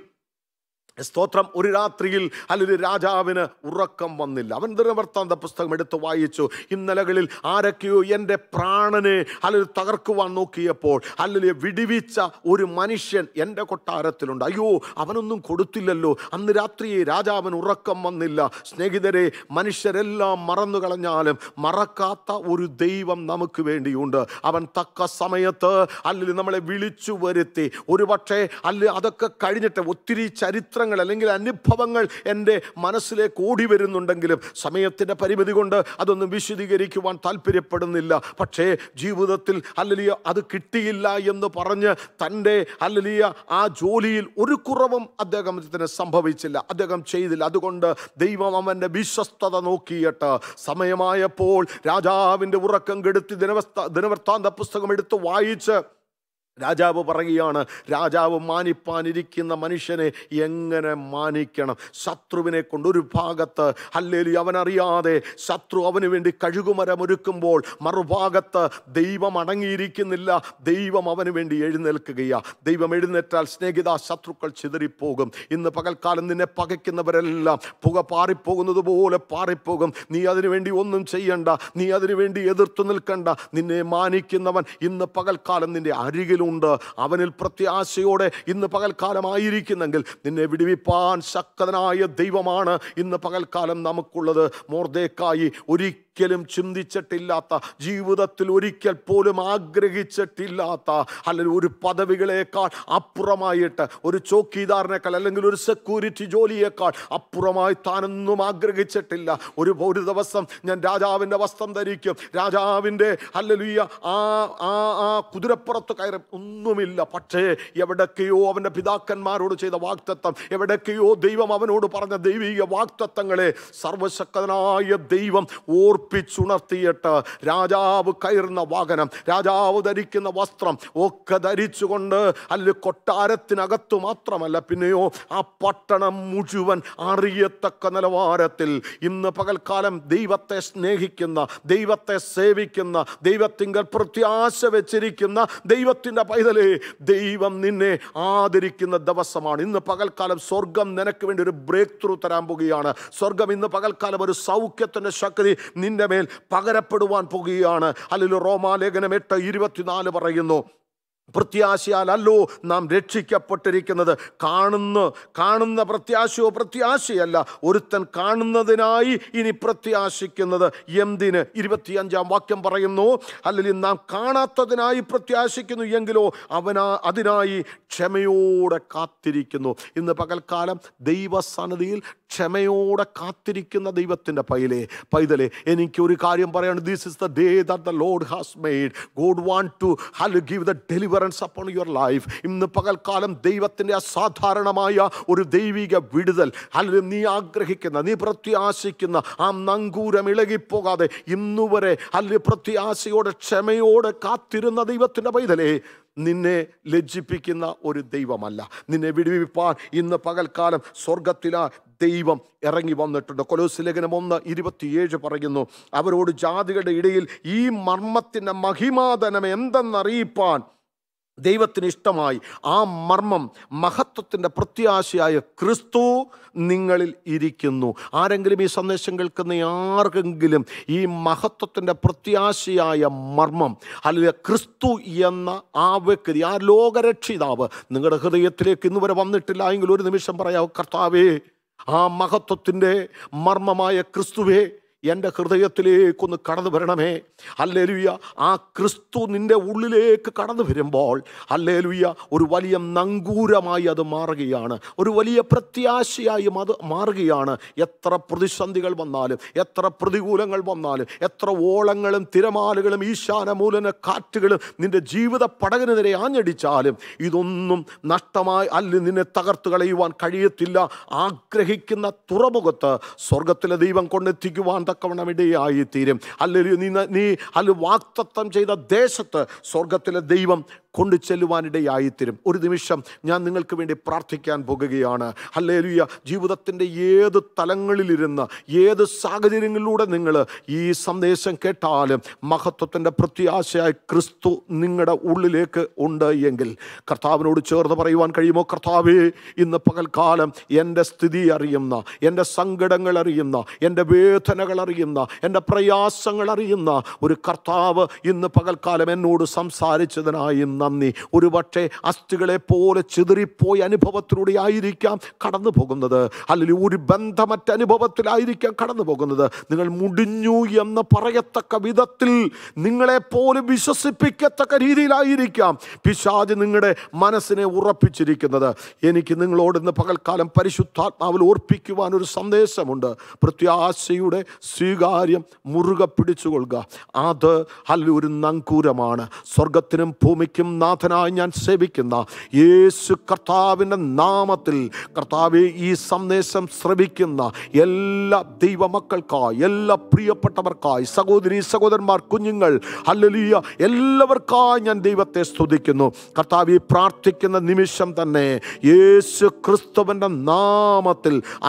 സ്തോത്രം ഒരു രാത്രിയിൽ അല്ലെങ്കിൽ രാജാവിന് ഉറക്കം വന്നില്ല അവൻ ദിനവൃത്താന്ത പുസ്തകം എടുത്ത് വായിച്ചു ഇന്നലകളിൽ ആരൊക്കെയോ എൻ്റെ പ്രാണനെ അല്ലെങ്കിൽ തകർക്കുവാൻ നോക്കിയപ്പോൾ അല്ലെങ്കിൽ വിടിവിച്ച ഒരു മനുഷ്യൻ എൻ്റെ കൊട്ടാരത്തിലുണ്ട് അയ്യോ അവനൊന്നും കൊടുത്തില്ലല്ലോ അന്ന് രാത്രി രാജാവിന് ഉറക്കം വന്നില്ല സ്നേഹിതരെ മനുഷ്യരെല്ലാം മറന്നു കളഞ്ഞാലും മറക്കാത്ത ഒരു ദൈവം നമുക്ക് വേണ്ടിയുണ്ട് അവൻ തക്ക സമയത്ത് അല്ലെങ്കിൽ നമ്മളെ വിളിച്ചു വരുത്തി ഒരു പക്ഷേ അല്ല അതൊക്കെ കഴിഞ്ഞിട്ട് ഒത്തിരി ചരിത്രങ്ങൾ അല്ലെങ്കിൽ അനുഭവങ്ങൾ എൻ്റെ മനസ്സിലേക്ക് ഓടി വരുന്നുണ്ടെങ്കിലും സമയത്തിൻ്റെ പരിമിതി കൊണ്ട് അതൊന്നും വിശദീകരിക്കുവാൻ താല്പര്യപ്പെടുന്നില്ല പക്ഷേ ജീവിതത്തിൽ അല്ലലിയ അത് കിട്ടിയില്ല എന്ന് പറഞ്ഞ് തൻ്റെ അല്ലലിയ ആ ജോലിയിൽ ഒരു കുറവും അദ്ദേഹത്തിന് സംഭവിച്ചില്ല അദ്ദേഹം ചെയ്തില്ല അതുകൊണ്ട് ദൈവം അവൻ്റെ വിശ്വസ്തത നോക്കിയിട്ട് സമയമായപ്പോൾ രാജാവിൻ്റെ ഉറക്കം കെടുത്തി ദിനവസ്ഥ ദിനവൃത്താന്ത പുസ്തകം എടുത്ത് വായിച്ച് രാജാവ് പറയുകയാണ് രാജാവ് മാനിപ്പാനിരിക്കുന്ന മനുഷ്യനെ എങ്ങനെ മാനിക്കണം ശത്രുവിനെ കൊണ്ട് ഒരു ഭാഗത്ത് അല്ലേലി അവനറിയാതെ ശത്രു അവന് വേണ്ടി കഴുകുമരം ഒരുക്കുമ്പോൾ മറുഭാഗത്ത് ദൈവം അടങ്ങിയിരിക്കുന്നില്ല ദൈവം അവന് വേണ്ടി എഴുന്നേൽക്കുകയാ ദൈവം എഴുന്നേറ്റാൽ സ്നേഹിത ശത്രുക്കൾ ചിതറിപ്പോകും ഇന്ന് പകൽക്കാലം നിന്നെ പകയ്ക്കുന്നവരെല്ലാം പുക പാറിപ്പോകുന്നത് പോലെ പാറിപ്പോകും നീ അതിനു വേണ്ടി ഒന്നും ചെയ്യണ്ട നീ അതിനു വേണ്ടി എതിർത്തു നിൽക്കണ്ട നിന്നെ മാനിക്കുന്നവൻ ഇന്ന് പകൽക്കാലം നിന്റെ അരികിൽ എന്നിലുണ്ട് അവനിൽ പ്രത്യാശയോടെ ഇന്ന് പകൽക്കാലമായിരിക്കുന്നെങ്കിൽ നിന്നെ വിടുവിപ്പാൻ ശക്തനായ ദൈവമാണ് ഇന്ന് പകൽക്കാലം നമുക്കുള്ളത് മോർദേക്കായി ഒരിക്കലും ചിന്തിച്ചിട്ടില്ലാത്ത ജീവിതത്തിൽ ഒരിക്കൽ പോലും ആഗ്രഹിച്ചിട്ടില്ലാത്ത അല്ലെങ്കിൽ ഒരു പദവികളേക്കാൾ അപ്പുറമായിട്ട് ഒരു ചോക്കീദാറിനേക്കാൾ അല്ലെങ്കിൽ ഒരു സെക്യൂരിറ്റി ജോലിയേക്കാൾ അപ്പുറമായി താനൊന്നും ആഗ്രഹിച്ചിട്ടില്ല ഒരു ഒരു ദിവസം ഞാൻ രാജാവിൻ്റെ വസ്ത്രം ധരിക്കും രാജാവിൻ്റെ അല്ലലുയ്യ ആ ആ ആ കുതിരപ്പുറത്ത് കയറും ഒന്നുമില്ല പക്ഷേ എവിടൊക്കെയോ അവൻ്റെ പിതാക്കന്മാരോട് ചെയ്ത വാക്തത്വം എവിടൊക്കെയോ ദൈവം അവനോട് പറഞ്ഞ ദൈവിക വാക്തത്വങ്ങളെ സർവശക്തനായ ദൈവം ഓർപ്പിച്ചുണർത്തിയിട്ട് രാജാവ് കയറുന്ന വാഹനം രാജാവ് ധരിക്കുന്ന വസ്ത്രം ഒക്കെ ധരിച്ചുകൊണ്ട് അല്ല കൊട്ടാരത്തിനകത്തു മാത്രമല്ല പിന്നെയോ ആ പട്ടണം മുഴുവൻ അറിയത്തക്ക നിലവാരത്തിൽ ഇന്ന് പകൽക്കാലം ദൈവത്തെ സ്നേഹിക്കുന്ന ദൈവത്തെ സേവിക്കുന്ന ദൈവത്തിങ്കൽ പ്രത്യാശ വെച്ചിരിക്കുന്ന ദൈവത്തിൻ്റെ പൈതലേ ദൈവം നിന്നെ ആദരിക്കുന്ന ദിവസമാണ് ഇന്ന് പകൽക്കാലം സ്വർഗം നിനക്ക് വേണ്ടി ഒരു ബ്രേക്ക് ത്രൂ തരാൻ പോകുകയാണ് സ്വർഗം ഇന്ന് പകൽക്കാലം ഒരു സൗഖ്യത്തിൻ്റെ ശക്തി നിന്റെ മേൽ പകരപ്പെടുവാൻ പോകുകയാണ് അല്ലെങ്കിൽ റോമാലേഖനം എട്ട് ഇരുപത്തിനാല് പറയുന്നു പ്രത്യാശയാലല്ലോ നാം രക്ഷിക്കപ്പെട്ടിരിക്കുന്നത് കാണുന്ന കാണുന്ന പ്രത്യാശയോ പ്രത്യാശയല്ല ഒരുത്തൻ കാണുന്നതിനായി ഇനി പ്രത്യാശിക്കുന്നത് എന്തിന് ഇരുപത്തിയഞ്ചാം വാക്യം പറയുന്നു അല്ലെങ്കിൽ നാം കാണാത്തതിനായി പ്രത്യാശിക്കുന്നു എങ്കിലോ അവനാ അതിനായി ക്ഷമയോടെ കാത്തിരിക്കുന്നു ഇന്ന് പകൽക്കാലം ദൈവസന്നിധിയിൽ ക്ഷമയോടെ കാത്തിരിക്കുന്ന ദൈവത്തിൻ്റെ പൈലെ പൈതലെ എനിക്ക് ഒരു കാര്യം പറയാണ് this is the day that the Lord has made God want to ഹൽ give the deliverance upon your life ഇന്ന് പകൽക്കാലം ദൈവത്തിൻ്റെ അസാധാരണമായ ഒരു ദൈവിക വിടുതൽ അല്ലെങ്കിൽ നീ ആഗ്രഹിക്കുന്ന നീ പ്രത്യാശിക്കുന്ന ആ നങ്കൂരം ഇളകിപ്പോകാതെ ഇന്നുവരെ അല്ലെങ്കിൽ പ്രത്യാശയോടെ ക്ഷമയോടെ കാത്തിരുന്ന ദൈവത്തിൻ്റെ പൈതലേ നിന്നെ ലജ്ജിപ്പിക്കുന്ന ഒരു ദൈവമല്ല നിന്നെ വിടുവിപ്പാൻ ഇന്ന് പകൽക്കാലം സ്വർഗത്തിലാ ദൈവം ഇറങ്ങി വന്നിട്ടുണ്ട് കൊലോസ് ലേഖനം ഒന്ന് ഇരുപത്തിയേഴ് പറയുന്നു അവരോട് ജാതികളുടെ ഇടയിൽ ഈ മർമ്മത്തിൻ്റെ മഹിമാതനം എന്തെന്നറിയിപ്പാൻ ദൈവത്തിന് ഇഷ്ടമായി ആ മർമ്മം മഹത്വത്തിൻ്റെ പ്രത്യാശയായ ക്രിസ്തു നിങ്ങളിൽ ഇരിക്കുന്നു ആരെങ്കിലും ഈ സന്ദേശം കേൾക്കുന്ന ആർക്കെങ്കിലും ഈ മഹത്വത്തിൻ്റെ പ്രത്യാശയായ മർമ്മം അല്ലെങ്കിൽ ക്രിസ്തു എന്ന ആ വ്യക്തി ആ ലോകരക്ഷിതാവ് നിങ്ങളുടെ ഹൃദയത്തിലേക്ക് ഇന്ന് വരെ വന്നിട്ടില്ല എങ്കിൽ ഒരു നിമിഷം പറയാം കർത്താവേ ആ മഹത്വത്തിൻ്റെ മർമ്മമായ ക്രിസ്തുവേ എൻ്റെ ഹൃദയത്തിലേക്കൊന്ന് കടന്നു വരണമേ അല്ലേലുയ്യ ആ ക്രിസ്തു നിൻ്റെ ഉള്ളിലേക്ക് കടന്നു വരുമ്പോൾ അല്ലേലുയ്യ ഒരു വലിയ നങ്കൂരമായി അത് മാറുകയാണ് ഒരു വലിയ പ്രത്യാശയായും അത് മാറുകയാണ് എത്ര പ്രതിസന്ധികൾ വന്നാലും എത്ര പ്രതികൂലങ്ങൾ വന്നാലും എത്ര ഓളങ്ങളും തിരമാലകളും ഈശാനമൂലന കാറ്റുകളും നിന്റെ ജീവിത പടകിന് നേരെ ആഞ്ഞടിച്ചാലും ഇതൊന്നും നഷ്ടമായി അല്ല നിന്നെ തകർത്ത് കളയുവാൻ കഴിയത്തില്ല ആഗ്രഹിക്കുന്ന തുറമുഖത്ത് സ്വർഗത്തിലെ ദൈവം കൊണ്ടെത്തിക്കുവാൻ തക്കവണ്ണം ഇടയായി തീരും അല്ലെങ്കിൽ നീ നീ അല്ല വാക്തത്വം ചെയ്ത ദേശത്ത് സ്വർഗത്തിലെ ദൈവം കൊണ്ടു ചെല്ലുവാനിടയായിത്തീരും ഒരു നിമിഷം ഞാൻ നിങ്ങൾക്ക് വേണ്ടി പ്രാർത്ഥിക്കാൻ പോകുകയാണ് അല്ലേലുയ്യ ജീവിതത്തിൻ്റെ ഏത് തലങ്ങളിലിരുന്ന് ഏത് സാഹചര്യങ്ങളിലൂടെ നിങ്ങൾ ഈ സന്ദേശം കേട്ടാലും മഹത്വത്തിൻ്റെ പ്രത്യാശയായി ക്രിസ്തു നിങ്ങളുടെ ഉള്ളിലേക്ക് ഉണ്ട് എങ്കിൽ കർത്താവിനോട് ചേർന്ന് പറയുവാൻ കഴിയുമോ കർത്താവേ ഇന്ന് പകൽക്കാലം എൻ്റെ സ്ഥിതി അറിയുന്ന എൻ്റെ സങ്കടങ്ങൾ അറിയുന്ന എൻ്റെ വേദനകൾ അറിയുന്ന എൻ്റെ പ്രയാസങ്ങൾ അറിയുന്ന ഒരു കർത്താവ് ഇന്ന് പകൽക്കാലം എന്നോട് സംസാരിച്ചതിനായി നന്ദി ഒരു പക്ഷേ അസ്ഥികളെ പോലെ ചിതറിപ്പോയ അനുഭവത്തിലൂടെ ആയിരിക്കാം കടന്നു പോകുന്നത് അല്ലെങ്കിൽ ഒരു ബന്ധമറ്റ അനുഭവത്തിലായിരിക്കാം കടന്നു പോകുന്നത് നിങ്ങൾ മുടിഞ്ഞു എന്ന് പറയത്തക്ക വിധത്തിൽ നിങ്ങളെപ്പോലും വിശ്വസിപ്പിക്കത്തക്ക രീതിയിലായിരിക്കാം പിശാജ് നിങ്ങളുടെ മനസ്സിനെ ഉറപ്പിച്ചിരിക്കുന്നത് എനിക്ക് നിങ്ങളോട് ഇന്ന് പകൽക്കാലം പരിശുദ്ധാത്മാവിൽ ഓർപ്പിക്കുവാൻ ഒരു സന്ദേശമുണ്ട് പ്രത്യാശയുടെ സ്വീകാര്യം മുറുകെ പിടിച്ചുകൊള്ളുക അത് അല്ല ഒരു നങ്കൂരമാണ് സ്വർഗത്തിനും ഭൂമിക്കും നാഥനായി ഞാൻ സേവിക്കുന്ന യേശു കർത്താവിൻ്റെ നാമത്തിൽ കർത്താവെ ഈ സന്ദേശം ശ്രവിക്കുന്ന എല്ലാ ദൈവമക്കൾക്കായി എല്ലാ പ്രിയപ്പെട്ടവർക്കായി സഹോദരി സഹോദരന്മാർ കുഞ്ഞുങ്ങൾ അല്ലലിയ എല്ലാവർക്കായി ഞാൻ ദൈവത്തെ സ്തുതിക്കുന്നു കർത്താവ് ഈ പ്രാർത്ഥിക്കുന്ന നിമിഷം തന്നെ യേശു ക്രിസ്തുവിൻ്റെ നാമത്തിൽ അത്ഭുത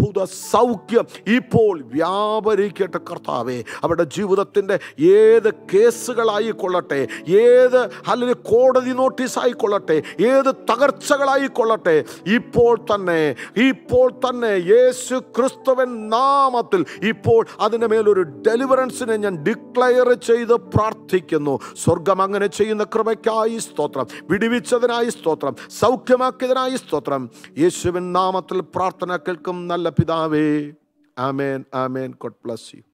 അത്ഭുത സൗഖ്യം ഇപ്പോൾ വ്യാപരിക്കട്ടെ കർത്താവേ അവരുടെ ജീവിതത്തിൻ്റെ ഏത് കേസുകളായിക്കൊള്ളട്ടെ ഏത് അല്ലെങ്കിൽ കോടതി നോട്ടീസ് ആയിക്കൊള്ളട്ടെ ഏത് തകർച്ചകളായിക്കൊള്ളട്ടെ ഇപ്പോൾ തന്നെ ഇപ്പോൾ തന്നെ യേശു ക്രിസ്തുവൻ നാമത്തിൽ ഇപ്പോൾ അതിൻ്റെ മേലൊരു ഡെലിവറൻസിനെ ഞാൻ ഡിക്ലെയർ ചെയ്ത് പ്രാർത്ഥിക്കുന്നു സ്വർഗം അങ്ങനെ ചെയ്യുന്ന കൃപയ്ക്കായി സ്തോത്രം വിടിവിച്ചതിനായി സ്തോത്രം സൗഖ്യമാക്കിയതിനായി സ്തോത്രം യേശുവിൻ നാമത്തിൽ പ്രാർത്ഥന കേൾക്കും നല്ല പിതാവേ ആമേൻ ആമേൻ ഗോഡ് ബ്ലസ് യു